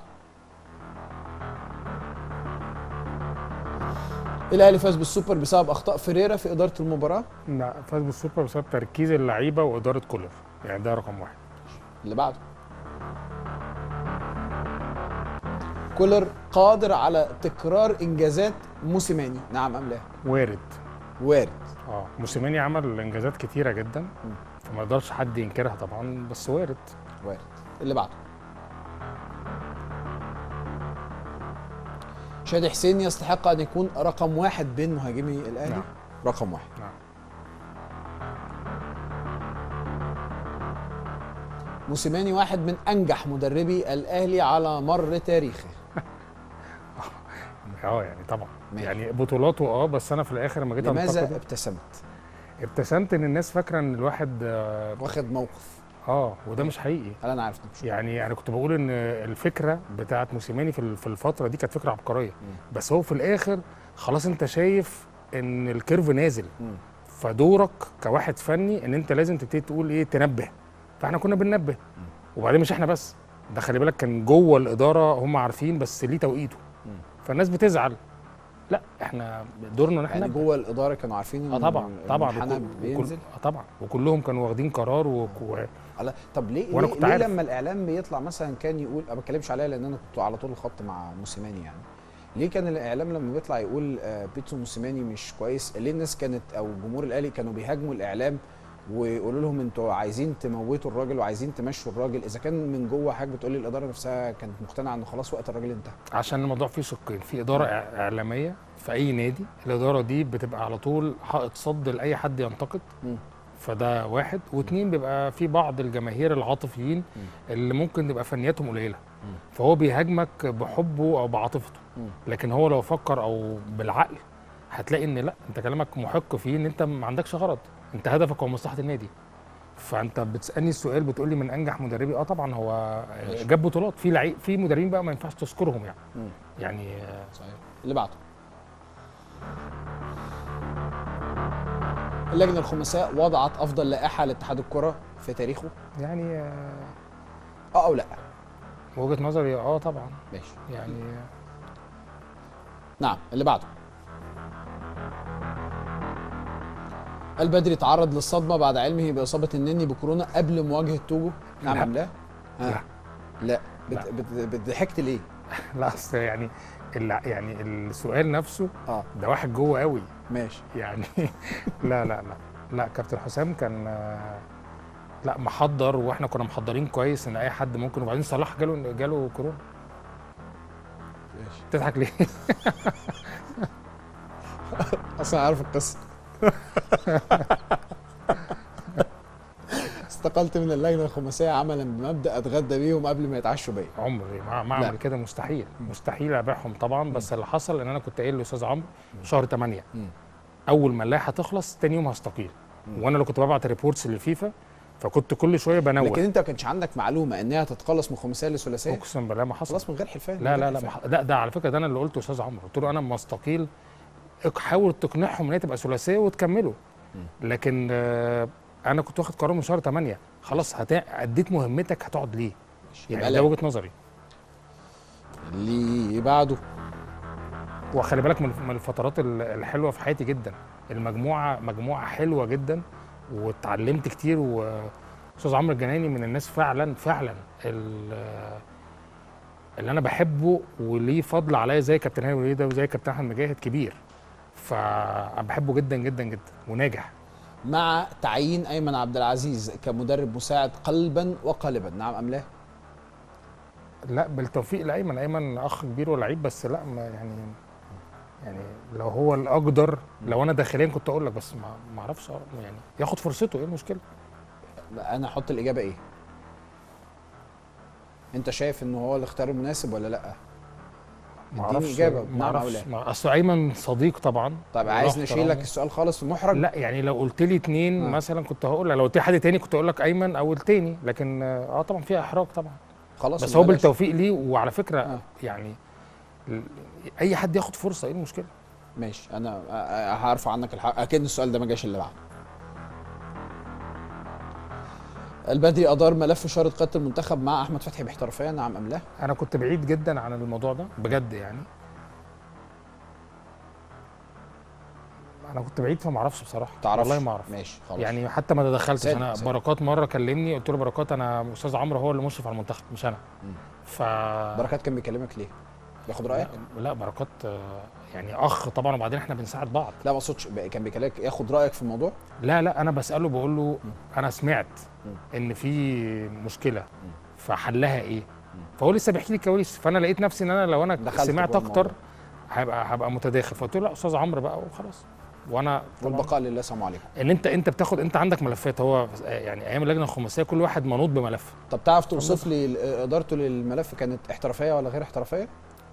الاهلي فاز بالسوبر بسبب اخطاء فيريرا في اداره المباراه لا فاز بالسوبر بسبب تركيز اللعيبه واداره كولر يعني ده رقم واحد اللي بعده كولر قادر على تكرار انجازات موسيماني نعم ام لا وارد وارد اه موسيماني عمل انجازات كتيره جدا فما يقدرش حد ينكرها طبعا بس وارد وارد اللي بعده شادي حسين يستحق ان يكون رقم واحد بين مهاجمي الاهلي نعم. رقم واحد نعم. موسيماني واحد من انجح مدربي الاهلي على مر تاريخه اه يعني طبعا ماشي. يعني بطولاته اه بس انا في الاخر لما جيت لماذا انتقده ابتسمت ابتسمت ان الناس فاكره ان الواحد اه, واخد موقف آه وده مش حقيقي هل انا عارف إنك مش يعني انا كنت بقول ان الفكره بتاعت موسيماني في ال- في الفتره دي كانت فكره عبقريه بس هو في الاخر خلاص انت شايف ان الكيرف نازل مم. فدورك كواحد فني ان انت لازم تبتدي تقول ايه تنبه فاحنا كنا بننبه وبعدين مش احنا بس ده خلي بالك كان جوه الاداره هم عارفين بس ليه توقيته مم. فالناس بتزعل لا احنا دورنا ان احنا يعني ننبه. جوه الاداره كانوا عارفين اه طبعا طبعا المنحنى وكل- بينزل اه طبعا وكلهم كانوا واخدين قرار و... و... على طب ليه وأنا ليه, كنت ليه عارف. لما الاعلام بيطلع مثلا كان يقول انا ما بتكلمش عليها لان انا كنت على طول الخط مع موسيماني يعني ليه كان الاعلام لما بيطلع يقول آه، بيتسو موسيماني مش كويس ليه الناس كانت او جمهور الاهلي كانوا بيهاجموا الاعلام ويقولوا لهم انتوا عايزين تموتوا الراجل وعايزين تمشوا الراجل اذا كان من جوه حاجه بتقول لي الاداره نفسها كانت مقتنعه ان خلاص وقت الراجل انتهى عشان الموضوع فيه شقين في اداره إع- اعلاميه في اي نادي الاداره دي بتبقى على طول حائط صد لاي حد ينتقد مم. فده واحد واثنين بيبقى في بعض الجماهير العاطفيين اللي ممكن تبقى فنياتهم قليله فهو بيهاجمك بحبه او بعاطفته مم. لكن هو لو فكر او بالعقل هتلاقي ان لا انت كلامك محق فيه ان انت ما عندكش غرض انت هدفك هو مصلحه النادي فانت بتسالني السؤال بتقول لي من انجح مدربي اه طبعا هو ماشي. جاب بطولات في لعيب في مدربين بقى ما ينفعش تذكرهم يعني مم. يعني آه، صحيح اللي بعده اللجنه الخماساء وضعت افضل لائحه لاتحاد الكره في تاريخه يعني آه، اه او لا وجهه نظري اه طبعا ماشي يعني آه، نعم اللي بعده البدري تعرض للصدمه بعد علمه باصابه النني بكورونا قبل مواجهه توجو نعم لا. ام لا ها. لا. لا بت... لا. بت... بتضحكت ليه لا اصل يعني الع- يعني السؤال نفسه اه ده واحد جوه قوي ماشي يعني لا لا لا لا كابتن حسام كان آه، لا محضر واحنا كنا محضرين كويس ان اي حد ممكن وبعدين صلاح جاله جاله كورونا ماشي تضحك ليه؟ اصلا عارف القصه استقلت من اللجنه الخماسيه عملا بمبدا اتغدى بيهم قبل ما يتعشوا بيا عمري ما ما لا. اعمل كده مستحيل مستحيل ابيعهم طبعا بس اللي حصل ان انا كنت قايل لاستاذ عمرو شهر 8 مم. اول ما اللائحه تخلص تاني يوم هستقيل وانا اللي كنت ببعت ريبورتس للفيفا فكنت كل شويه بنوه لكن انت ما كانش عندك معلومه انها تتقلص من خماسيه لثلاثيه اقسم بالله ما حصل خلاص من غير حلفان لا من لا غير لا حلفان. ما ح- لا ده على فكره ده انا اللي قلته استاذ عمرو قلت له انا لما استقيل اق- حاول تقنعهم ان هي تبقى ثلاثيه وتكملوا لكن آه، انا كنت واخد قرار من شهر 8 خلاص هت... اديت مهمتك هتقعد ليه؟ يبقى يعني لا. ده وجهه نظري اللي بعده وخلي بالك من من الفترات ال- الحلوه في حياتي جدا المجموعه مجموعه حلوه جدا واتعلمت كتير واستاذ عمرو الجناني من الناس فعلا فعلا ال- اللي انا بحبه وليه فضل عليا زي كابتن هاني وليده وزي كابتن احمد مجاهد كبير فانا بحبه جدا جدا جدا وناجح مع تعيين ايمن عبد العزيز كمدرب مساعد قلبا وقالبا نعم ام لا لا بالتوفيق لايمن ايمن اخ كبير ولعيب بس لا ما يعني يعني لو هو الاقدر لو انا داخليا كنت اقول لك بس ما ما اعرفش يعني ياخد فرصته ايه المشكله انا احط الاجابه ايه انت شايف انه هو الاختيار المناسب ولا لا ما اديني اعرفش إجابة، ما نعم أو اعرفش لا. ما- اصل ايمن صديق طبعا طيب وله عايز نشيل لك احترامه. السؤال خالص في محرج لا يعني لو قلت لي اتنين آه. مثلا كنت هقول لك لو قلت لي حد تاني كنت اقول لك ايمن او التاني لكن اه طبعا فيها احراج طبعا خلاص بس يبقى هو بلاش. بالتوفيق ليه وعلى فكره آه. يعني ال- اي حد ياخد فرصه ايه المشكله ماشي انا أ- أ- هرفع عنك الحق اكيد السؤال ده ما جاش اللي بعده البدري ادار ملف اشاره قياده المنتخب مع احمد فتحي باحترافيه نعم ام لا انا كنت بعيد جدا عن الموضوع ده بجد يعني انا كنت بعيد فما اعرفش بصراحه تعرفش والله ما اعرف ماشي خلاص يعني حتى ما تدخلتش سيد- انا سيد. بركات مره كلمني قلت له بركات انا استاذ عمرو هو اللي مشرف على المنتخب مش انا مم. ف بركات كان بيكلمك ليه بياخد رايك لا, لا بركات آه، يعني اخ طبعا وبعدين احنا بنساعد بعض لا ما اقصدش بقى- كان بيكلمك ياخد رايك في الموضوع لا لا انا بساله بقول له انا سمعت مم. ان في مشكله فحلها ايه فهو لسه بيحكي لي الكواليس فانا لقيت نفسي ان انا لو انا دخلت سمعت جوه اكتر الموضوع. هبقى هبقى متداخل فقلت له لا استاذ عمرو بقى وخلاص وانا طبعاً والبقاء لله السلام عليكم ان انت انت بتاخد انت عندك ملفات هو يعني ايام اللجنه الخماسيه كل واحد منوط بملف طب تعرف توصف لي ال- ادارته للملف كانت احترافيه ولا غير احترافيه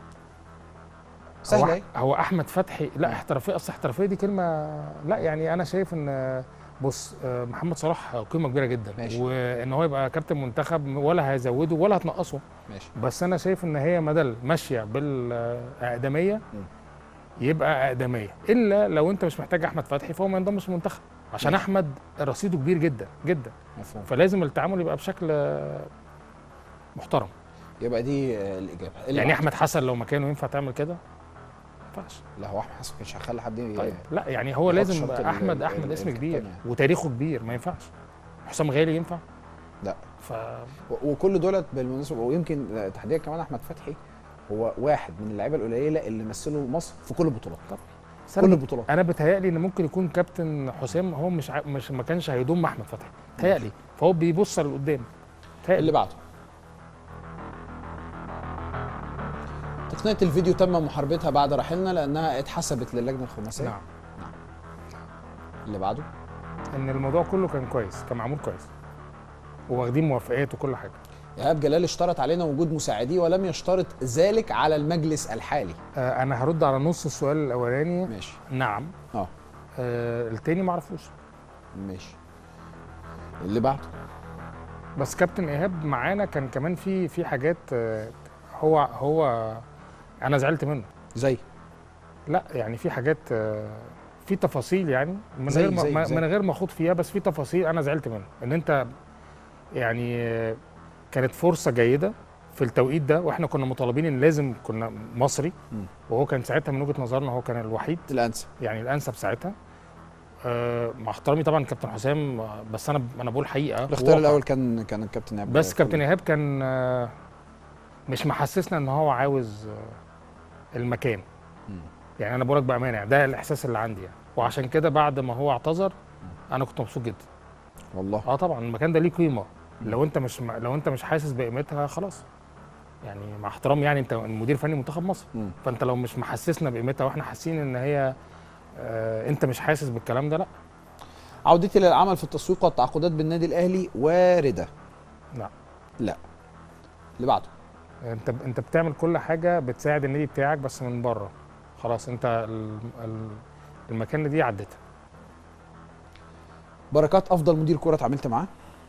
سهله هو, اهي هو احمد فتحي لا احترافيه اصل احترافيه دي كلمه لا يعني انا شايف ان بص آه، محمد صلاح قيمه كبيره جدا ماشي. وان هو يبقى كابتن منتخب ولا هيزوده ولا هتنقصه ماشي بس انا شايف ان هي مدل ماشيه بالاقدميه مم. يبقى اقدميه الا لو انت مش محتاج احمد فتحي فهو ما ينضمش المنتخب عشان ماشي. احمد رصيده كبير جدا جدا مفهوم فلازم التعامل يبقى بشكل آه، محترم يبقى دي آه، الاجابه اللي يعني بعده. احمد حسن لو مكانه ينفع تعمل كده ما ينفعش لا هو احمد حسن ما كانش هيخلي حد ي- طيب لا يعني هو يحط لازم شرط ال- احمد ال- احمد ال- اسم الكابتن كبير يعني. وتاريخه كبير ما ينفعش حسام غالي ينفع لا. ف و- وكل دولت بالمناسبه ويمكن آه، تحديدا كمان احمد فتحي هو واحد من اللعيبه القليله اللي مثلوا مصر في كل البطولات بس كل انا البطولات انا بتهيألي ان ممكن يكون كابتن حسام هو مش ع... مش ما كانش هيضم احمد فتحي بتهيألي فهو بيبص لقدام بتهيألي. اللي بعده تقنيه الفيديو تم محاربتها بعد رحيلنا لانها اتحسبت للجنه الخماسيه نعم اللي بعده ان الموضوع كله كان كويس كان معمول كويس وواخدين موافقات وكل حاجه ايهاب جلال اشترط علينا وجود مساعديه ولم يشترط ذلك على المجلس الحالي آه انا هرد على نص السؤال الاولاني ماشي نعم اه آه التاني ما اعرفوش ماشي اللي بعده بس كابتن ايهاب معانا كان كمان في في حاجات آه، هو هو انا زعلت منه زي لا يعني في حاجات آه، في تفاصيل يعني من زي- غير ما زي- ما- زي. من غير ما اخوض فيها بس في تفاصيل انا زعلت منه ان انت يعني آه، كانت فرصه جيده في التوقيت ده واحنا كنا مطالبين ان لازم كنا مصري مم. وهو كان ساعتها من وجهه نظرنا هو كان الوحيد الانسب يعني الانسب ساعتها آه، مع احترامي طبعا كابتن حسام آه، بس انا انا بقول حقيقه الاختيار واقع. الاول كان كان الكابتن ايهاب بس جلال. كابتن ايهاب كان آه، مش محسسنا ان هو عاوز آه، المكان مم. يعني انا بقولك بامانه يعني ده الاحساس اللي عندي يعني وعشان كده بعد ما هو اعتذر انا كنت مبسوط جدا والله اه طبعا المكان ده ليه قيمه لو انت مش لو انت مش حاسس بقيمتها خلاص يعني مع احترامي يعني انت مدير فني منتخب مصر مم. فانت لو مش محسسنا بقيمتها واحنا حاسين ان هي آه انت مش حاسس بالكلام ده لا عودتي للعمل في التسويق والتعاقدات بالنادي الاهلي وارده لا. لا اللي بعده انت انت بتعمل كل حاجه بتساعد النادي بتاعك بس من بره خلاص انت ال- ال- المكان دي عدتها بركات افضل مدير كوره اتعاملت معاه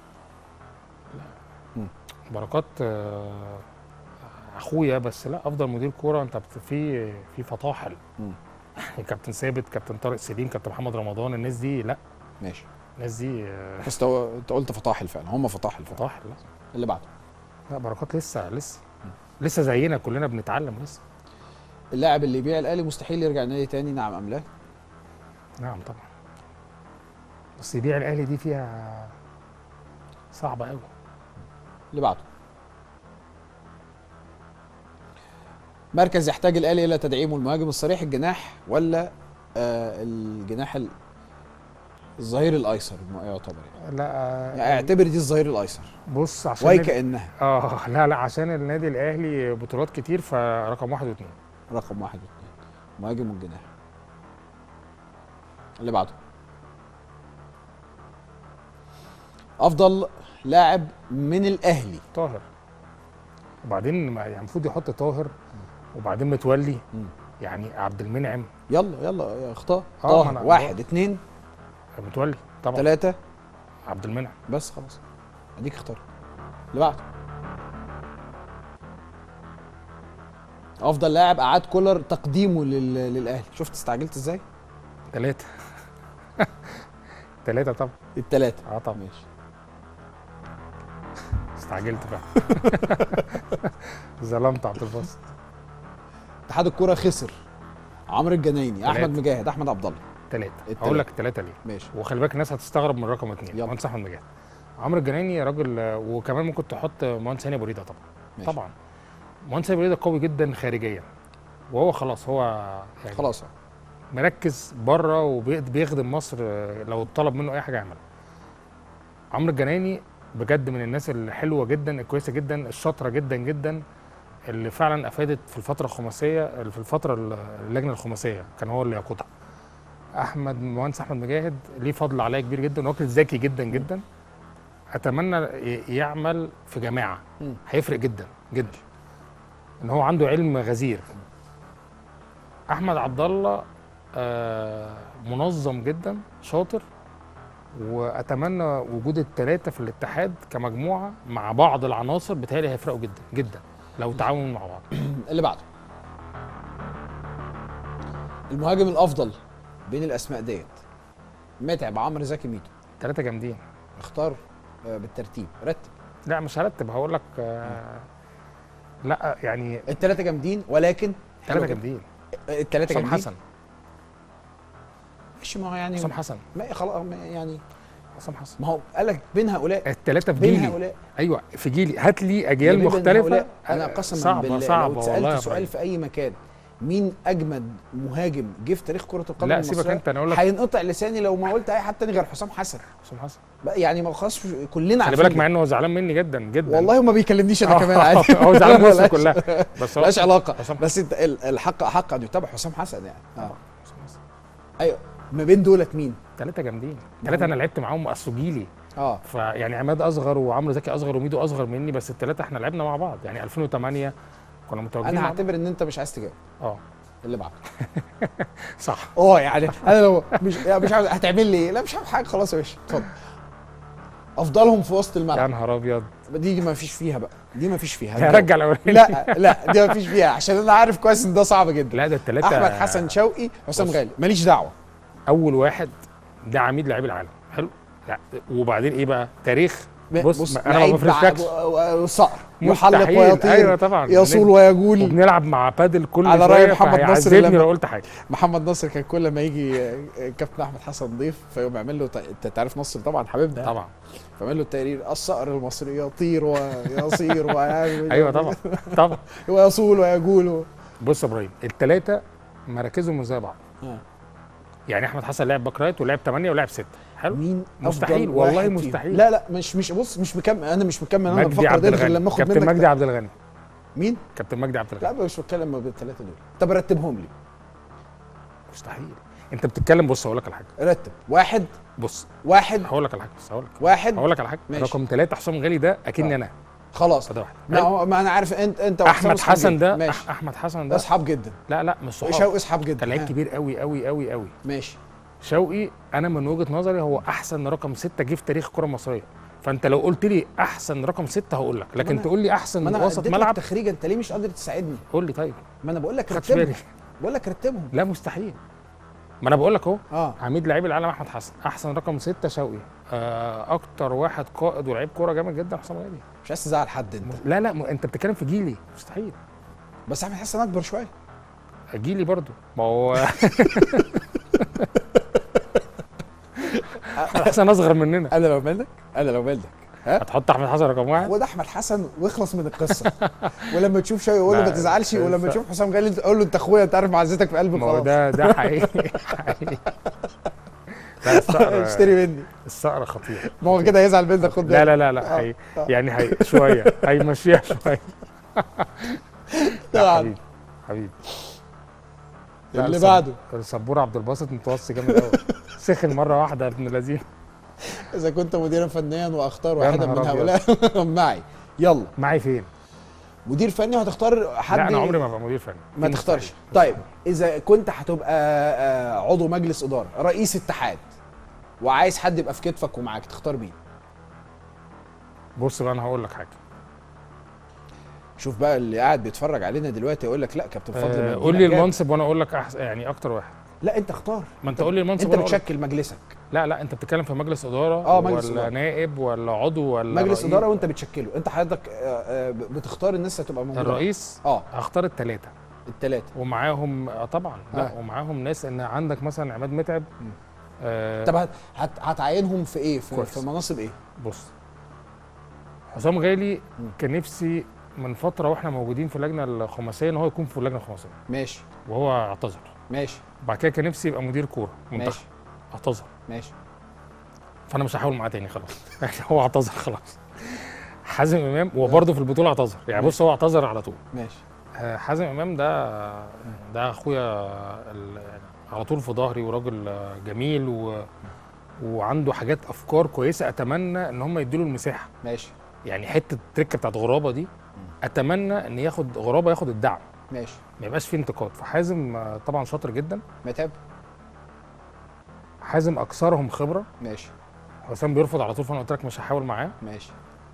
بركات آه، اخويا بس لا افضل مدير كوره انت بت- في في فطاحل مم. يعني كابتن ثابت كابتن طارق سليم كابتن محمد رمضان الناس دي لا ماشي الناس دي آه، بس تو- انت قلت فطاحل فعلا هم فطاحل فعلا فطاحل لا اللي بعده لا بركات لسه لسه لسه زينا كلنا بنتعلم لسه اللاعب اللي يبيع الاهلي مستحيل يرجع نادي تاني نعم ام لا نعم طبعا بس يبيع الاهلي دي فيها صعبه قوي اللي بعده مركز يحتاج الاهلي الى تدعيمه المهاجم الصريح الجناح ولا آه الجناح ال- الظهير الايسر الم- يعتبر يعني. لا آه، يعني اعتبر دي الظهير الايسر بص عشان النادي- وكانها اه لا لا عشان النادي الاهلي بطولات كتير فرقم واحد واثنين رقم واحد واثنين مهاجم والجناح اللي بعده افضل لاعب من الاهلي طاهر وبعدين ما- يعني المفروض يحط طاهر وبعدين متولي مم. يعني عبد المنعم يلا يلا اختار آه، طاهر ما أنا- واحد اثنين متولي طبعا ثلاثة عبد المنعم بس خلاص اديك اختار اللي بعده افضل لاعب اعاد كولر تقديمه لل... للاهلي شفت استعجلت ازاي ثلاثة ثلاثة طبعا الثلاثة اه طبعا ماشي استعجلت بقى ظلمت عبد الباسط اتحاد الكوره خسر عمرو الجنايني احمد تلاتة. مجاهد احمد عبد الله ثلاثه التلاتة. هقول لك الثلاثه ليه ماشي وخلي بالك الناس هتستغرب من رقم اثنين يلا. مهندس احمد مجاهد عمرو الجناني راجل آه، وكمان ممكن تحط مهندس هاني أبو ريده طبعا ماشي. طبعا مهندس هاني أبو ريده قوي جدا خارجيا وهو خلاص هو يعني خلاص مركز بره وبيخدم مصر آه، لو طلب منه اي حاجه يعملها عمرو الجناني بجد من الناس الحلوه جدا الكويسه جدا الشاطره جدا جدا اللي فعلا افادت في الفتره الخماسيه في الفتره ال- اللجنه الخماسيه كان هو اللي يقودها احمد مهندس احمد مجاهد ليه فضل عليا كبير جدا وراجل ذكي جدا جدا اتمنى ي- يعمل في جماعه مم. هيفرق جدا جدا ان هو عنده علم غزير احمد عبد الله آه، منظم جدا شاطر واتمنى وجود الثلاثه في الاتحاد كمجموعه مع بعض العناصر بتهيألي هيفرقوا جدا جدا لو تعاونوا مع بعض اللي بعده المهاجم الافضل بين الاسماء ديت متعب عمرو زكي ميدو ثلاثه جامدين اختار آه، بالترتيب رتب لا مش هرتب هقول لك آه لا يعني الثلاثه جامدين ولكن ثلاثه جامدين الثلاثه حسام جامدين حسن ماشي ما هو يعني حسام حسن ما خلاص ما يعني حسام حسن ما هو قال لك بين هؤلاء الثلاثه في بين جيلي هؤلاء ايوه في جيلي هات لي يا اجيال بيه بين مختلفه هؤلاء. انا آه، قسما صعبه بالله صعبه لو والله يا اتسالت سؤال إبراهيم. في اي مكان مين اجمد مهاجم جه في تاريخ كره القدم لا سيبك المصرية؟ انت انا اقول لك هينقطع لساني لو ما قلت اي حد تاني غير حسام حسن حسام حسن بقى يعني ما خلاص كلنا خلي عارفين بالك مع انه هو زعلان مني جدا جدا والله ما بيكلمنيش انا كمان عادي هو زعلان من مصر ملهاش- كلها بس هو ملهاش علاقه حسام بس انت ال- الحق حق ان يتابع حسام حسن يعني اه حسام حسن ايوه ما بين دولت مين ثلاثه جامدين ثلاثه انا لعبت معاهم اصل جيلي اه فيعني عماد اصغر وعمرو زكي اصغر وميدو اصغر مني بس الثلاثه احنا لعبنا مع بعض يعني 2008 كنا متواجدين انا مع بعض. هعتبر ان انت مش عايز تجاوب اه اللي بعده صح اه يعني انا لو مش يعني مش عاوز هتعمل لي ايه لا مش عارف حاجه خلاص يا باشا اتفضل افضلهم في وسط يا الملعب نهار ابيض دي ما فيش فيها بقى دي ما فيش فيها هرجع الاولاني لا لا دي ما فيش فيها عشان انا عارف كويس ان ده صعب جدا لا ده الثلاثه احمد حسن شوقي حسام بص. غالي ماليش دعوه اول واحد ده عميد لاعبي العالم حلو لا وبعدين ايه بقى تاريخ بص انا ما لعيب بفرشلكش بع- صقر يحلق مستحيل. ويطير ايوه طبعا يصول ويجول وبنلعب مع بادل كل على رأي شويه محمد نصر فهيعذبني لما- لو قلت حاجه محمد نصر كان كل ما يجي آه، كابتن احمد حسن ضيف فيقوم يعمل له ت- انت تعرف نصر طبعا حبيبنا يعني. طبعا فيعمل له التقرير الصقر المصري يطير ويصير ويعمل ايوه طبعا طبعا ويصول ويجول بص يا ابراهيم الثلاثه مراكزهم مش زي بعض آه. يعني احمد حسن لعب باك رايت ولعب 8 ولعب 6 حلو مين مستحيل، أفضل والله واحد فيهم؟ مستحيل. لا لا مش مش بص مش مكمل انا مش مكمل انا مجدي الفقره عبد دي غير الغني لما اخد كابتن منك مجدي عبد الغني مين؟ كابتن مجدي عبد الغني لا مش بتكلم ما بين الثلاثه دول طب رتبهم لي مستحيل انت بتتكلم بص هقول لك على حاجه رتب واحد بص واحد هقول لك على حاجه بس هقول لك واحد هقول لك على حاجه ماشي. رقم ثلاثه حسام غالي ده اكني آه. انا خلاص ده واحد ما, هو- ما انا عارف انت انت وحسام احمد أصحاب حسن جدا. ده ماشي أح- احمد حسن ده ده اصحاب جدا لا لا مش صحاب شوقي اصحاب جدا ده لعيب ها. كبير قوي قوي قوي قوي ماشي شوقي انا من وجهه نظري هو احسن رقم ستة جه في تاريخ الكره المصريه فانت لو قلت لي احسن رقم ستة هقول لك لكن أنا- تقول لي ما احسن انا وسط اديت لك ملعب تخريج انت ليه مش قادر تساعدني قول لي طيب ما انا بقول لك خدش رتبهم بالي بقول لك رتبهم لا مستحيل ما انا بقول لك اهو اه عميد لعيب العالم احمد حسن احسن رقم ستة شوقي آه اكتر واحد قائد ولعيب كوره جامد جدا حسام غالي مش عايز تزعل حد انت لا لا م- انت بتتكلم في جيلي مستحيل بس احمد حسن اكبر شويه جيلي برضو ما هو احمد حسن اصغر مننا انا لو مالك انا لو مالك ها هتحط احمد حسن رقم واحد هو ده احمد حسن واخلص من القصه ولما تشوف شويه يقول له لا، ما تزعلش بس- ولما تشوف حسام غالي تقول له انت اخويا انت عارف معزتك في قلبي ما هو خلاص ده ده حقيقي حقيقي لا الصقر اشتري مني الصقر خطير ما هو كده هيزعل منك خد لا بالك لا لا لا آه، هي آه. يعني هي شويه هيمشيها شويه لا طبعاً. حبيبي حبيبي لا، اللي السب- بعده السبوره عبد الباسط متوصي جامد قوي سخن مره واحده يا ابن اللذين اذا كنت مديرا فنيا واختار يا واحدا نهار من أبيض. هؤلاء معي يلا معي فين؟ مدير فني وهتختار حد لا انا عمري ما ابقى مدير فني ما دي تختارش مستحيل. طيب اذا كنت هتبقى آه، عضو مجلس اداره رئيس اتحاد وعايز حد يبقى في كتفك ومعاك تختار مين بص بقى انا هقول لك حاجه شوف بقى اللي قاعد بيتفرج علينا دلوقتي يقول لك لا كابتن فضل آه مدينة قول لي جاب. المنصب وانا اقول لك أحسن يعني اكتر واحد لا انت اختار ما انت قول لي المنصب انت وأنا أقول لك. بتشكل مجلسك لا لا انت بتتكلم في مجلس اداره آه، مجلس ولا إدارة. نائب ولا عضو ولا مجلس رئيس؟ اداره وانت بتشكله انت حضرتك آه، آه، بتختار الناس اللي هتبقى موجوده الرئيس اه هختار الثلاثه الثلاثه ومعاهم آه طبعا لا آه. ومعاهم ناس ان عندك مثلا عماد متعب مم. آه طب هت- هت- هتعينهم في ايه في, كويس. في مناصب ايه بص حسام غالي مم. كان نفسي من فتره واحنا موجودين في اللجنه الخماسيه ان هو يكون في اللجنه الخماسيه ماشي وهو اعتذر ماشي بعد كده كان نفسي يبقى مدير كوره منتخب ماشي اعتذر ماشي فانا مش هحاول معاه تاني خلاص يعني هو اعتذر خلاص حازم امام وبرضه في البطوله اعتذر يعني بص هو اعتذر على طول ماشي آه، حازم امام ده ده اخويا ال- يعني على طول في ظهري وراجل آه، جميل و وعنده حاجات افكار كويسه اتمنى ان هم يديله المساحه ماشي يعني حته التركه بتاعت غرابه دي اتمنى ان ياخد غرابه ياخد الدعم ماشي ما يبقاش فيه انتقاد فحازم آه، طبعا شاطر جدا متعب حازم اكثرهم خبره ماشي حسام بيرفض على طول فانا قلت لك مش هحاول معاه ماشي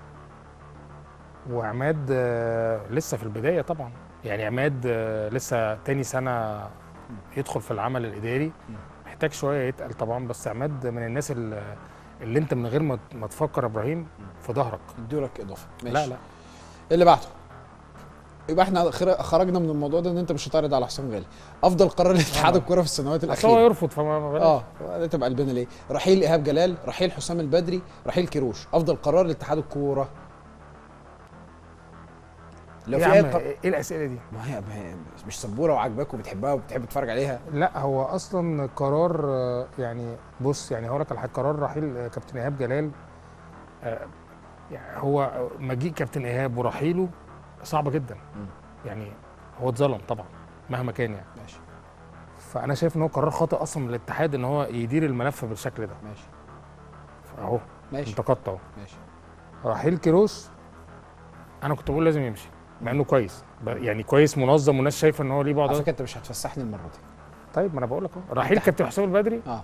وعماد آه، لسه في البدايه طبعا يعني عماد آه، لسه تاني سنه يدخل في العمل الاداري محتاج شويه يتقل طبعا بس عماد من الناس اللي, اللي انت من غير ما ما تفكر يا ابراهيم في ظهرك ادولك اضافه ماشي لا لا اللي بعده يبقى احنا خر- خرجنا من الموضوع ده ان انت مش هتعرض على حسام غالي افضل قرار لاتحاد آه. الكوره في السنوات اصل هو الاخيره يرفض فما ما بلاش. اه انت بقلبنا ليه رحيل ايهاب جلال رحيل حسام البدري رحيل كيروش افضل قرار لاتحاد الكوره لو إيه في يا اي عم قرار ايه الاسئله دي ما هي ما هي مش سبوره وعاجباك وبتحبها وبتحب تتفرج عليها لا هو اصلا قرار آه، يعني بص يعني هقول لك على حاجه قرار رحيل آه، كابتن ايهاب جلال آه، يعني هو مجيء كابتن ايهاب ورحيله صعب جدا مم. يعني هو اتظلم طبعا مهما كان يعني ماشي فانا شايف ان هو قرار خاطئ اصلا من الاتحاد ان هو يدير الملف بالشكل ده ماشي اهو ماشي انتقدت اهو ماشي رحيل كيروش انا كنت بقول لازم يمشي مع انه كويس ب- يعني كويس منظم والناس شايفه ان هو ليه بعض على فكره انت مش هتفسحني المره دي طيب ما انا بقول لك اهو رحيل كابتن حسام البدري اه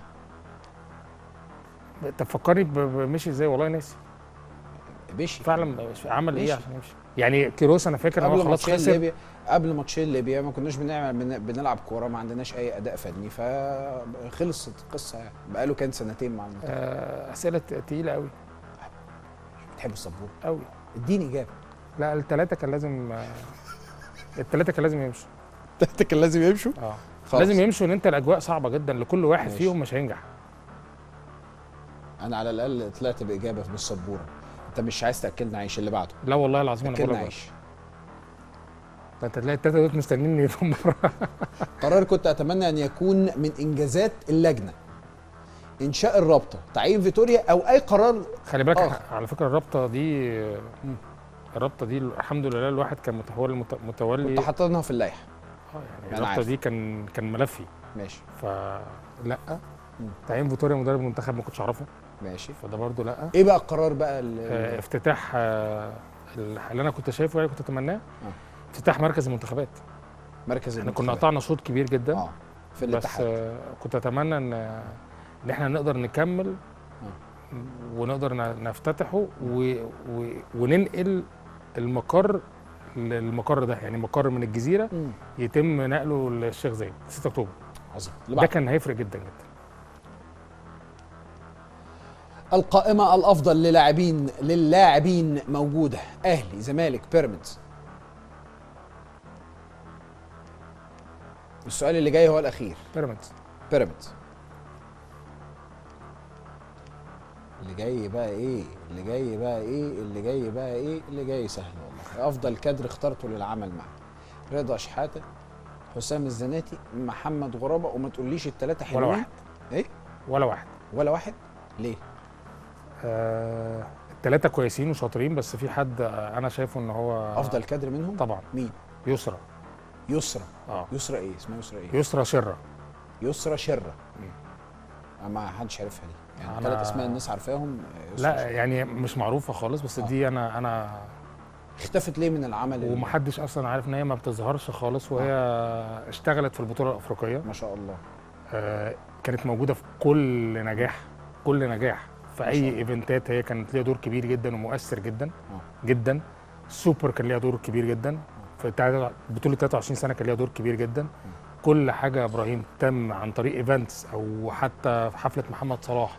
انت فكرني ب- ب- مشي ازاي والله ناسي مشي فعلا عمل ايه ماشي. عشان يمشي يعني كيروش انا فاكر ان هو قبل خلاص ماتشين خسر ليبيا قبل ماتشين ليبيا ما كناش بنعمل بن- بنلعب كوره ما عندناش اي اداء فني فخلصت القصه يعني بقاله كان سنتين مع المنتخب آه، اسئله تقيله قوي بتحب السبوره قوي اديني اجابه لا الثلاثه كان لازم آه، الثلاثه كان لازم يمشوا انت كان لازم يمشوا اه خلاص. لازم يمشوا ان انت الاجواء صعبه جدا لكل واحد ماشي. فيهم مش هينجح انا على الاقل طلعت باجابه بالسبوره انت مش عايز تاكلنا عيش اللي بعده لا والله العظيم انا بقول تاكلنا لك عيش ده انت تلاقي الثلاثه دول مستنيين يفهم بره قرار كنت اتمنى ان يكون من انجازات اللجنه انشاء الرابطه تعيين فيتوريا او اي قرار خلي بالك آخر. على فكره الرابطه دي الرابطه دي الحمد لله الواحد كان مت- هو المت- متولي كنت حاططها في اللائحه اه يعني أنا الرابطه عارف. دي كان كان ملفي ماشي فلا مم. تعيين فيتوريا مدرب المنتخب ما كنتش اعرفه ماشي فده برضو لا ايه بقى القرار بقى ال- آه، افتتاح آه، اللي انا كنت شايفه يعني كنت اتمناه افتتاح مركز المنتخبات مركز احنا كنا المنتخبات. قطعنا شوط كبير جدا اه في بس الاتحاد آه، كنت اتمنى ان ان احنا نقدر نكمل ونقدر ن- نفتتحه و... و... وننقل المقر للمقر ده يعني مقر من الجزيره مم. يتم نقله للشيخ زايد 6 اكتوبر عظيم اللي ده بعده. كان هيفرق جدا جدا القائمة الأفضل للاعبين للاعبين موجودة أهلي زمالك بيراميدز السؤال اللي جاي هو الأخير بيراميدز بيراميدز اللي جاي بقى ايه اللي جاي بقى ايه اللي جاي بقى ايه اللي جاي سهل والله افضل كادر اخترته للعمل معه رضا شحاته حسام الزناتي محمد غرابه وما تقوليش الثلاثه حلوين ولا واحد ايه ولا واحد ولا واحد ليه آه الثلاثه كويسين وشاطرين بس في حد آه، انا شايفه ان هو افضل كادر منهم طبعا مين يسرى يسرى اه يسرى ايه اسمها يسرى ايه يسرى شره يسرى شره أنا ما حدش عارفها دي يعني أنا- ثلاث اسماء الناس عارفاهم آه، يسرى لا شرة. يعني مش معروفه خالص بس دي انا انا اختفت ليه من العمل ال- ومحدش اصلا عارف ان هي ما بتظهرش خالص وهي اشتغلت في البطوله الافريقيه ما شاء الله آه كانت موجوده في كل نجاح كل نجاح في ما شاء الله. اي ايفنتات هي كانت ليها دور كبير جدا ومؤثر جدا آه. جدا السوبر كان ليها دور كبير جدا في بتاع- بطوله 23 سنه كان ليها دور كبير جدا كل حاجه يا ابراهيم تم عن طريق ايفنتس او حتى في حفله محمد صلاح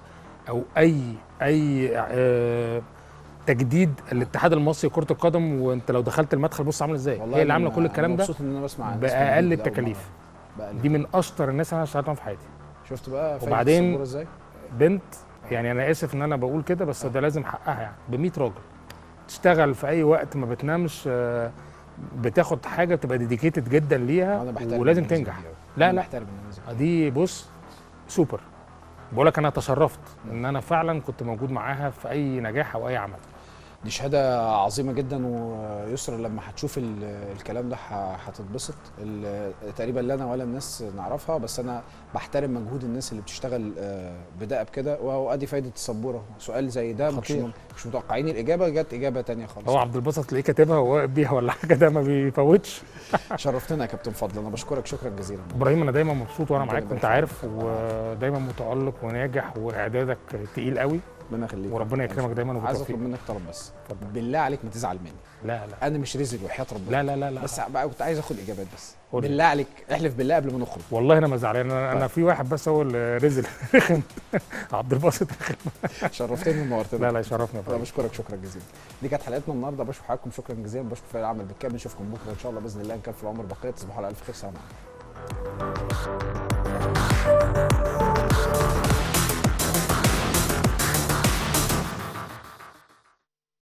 او اي اي آه تجديد الاتحاد المصري لكره القدم وانت لو دخلت المدخل بص عامل ازاي هي اللي عامله أنا- كل الكلام أنا ده مبسوط ان انا بسمع عن باقل اسم الجديد لأول التكاليف مرة. بأقل دي من اشطر الناس انا اشتغلت معاهم في حياتي شفت بقى فايدة وبعدين- السبورة ازاي بنت يعني انا اسف ان انا بقول كده بس ده لازم حقها يعني ب 100 راجل تشتغل في اي وقت ما بتنامش آه، بتاخد حاجه تبقى ديديكيتد جدا ليها أنا بحترم ولازم الناس تنجح دي أوي. لا أنا لا بحترم الناس دي. دي بص سوبر بقول لك انا تشرفت ان انا فعلا كنت موجود معاها في اي نجاح او اي عمل دي شهادة عظيمة جدا ويسرا لما هتشوف ال- الكلام ده ه- هتتبسط ال- تقريبا لا انا ولا الناس نعرفها بس انا بحترم مجهود الناس اللي بتشتغل آه، بدقة بكده وادي فايدة السبورة سؤال زي ده مش خطير. مش متوقعين الإجابة جت إجابة تانية خالص هو عبد الباسط تلاقيه كاتبها وواقف بيها ولا حاجه ده ما بيفوتش شرفتنا يا كابتن فضل انا بشكرك شكرا جزيلا ابراهيم انا دايما مبسوط وانا ربنا معاك يبارك انت فيك. عارف ودايما متالق وناجح واعدادك تقيل قوي ربنا يخليك وربنا يكرمك دايما عايز وبالتوفيق اطلب منك طلب بس اتفضل. بالله عليك ما تزعل مني لا لا انا مش رزق وحياة ربنا لا لا لا لا بس بقى كنت عايز اخد اجابات بس قول لي. بالله عليك احلف بالله قبل ما نخرج والله انا ما زعلان انا, أنا طيب. في واحد بس هو اللي رزل رخم عبد الباسط رخم شرفتني ونورتني لا لا يشرفنا يا انا فندم. بشكرك شكرا جزيلا دي كانت حلقتنا النهارده بشكر حضراتكم شكرا جزيلا بشكر فريق العمل بالكامل نشوفكم بكره ان شاء الله باذن الله ان كان في العمر بقيه تصبحوا على الف خير سلام عليكم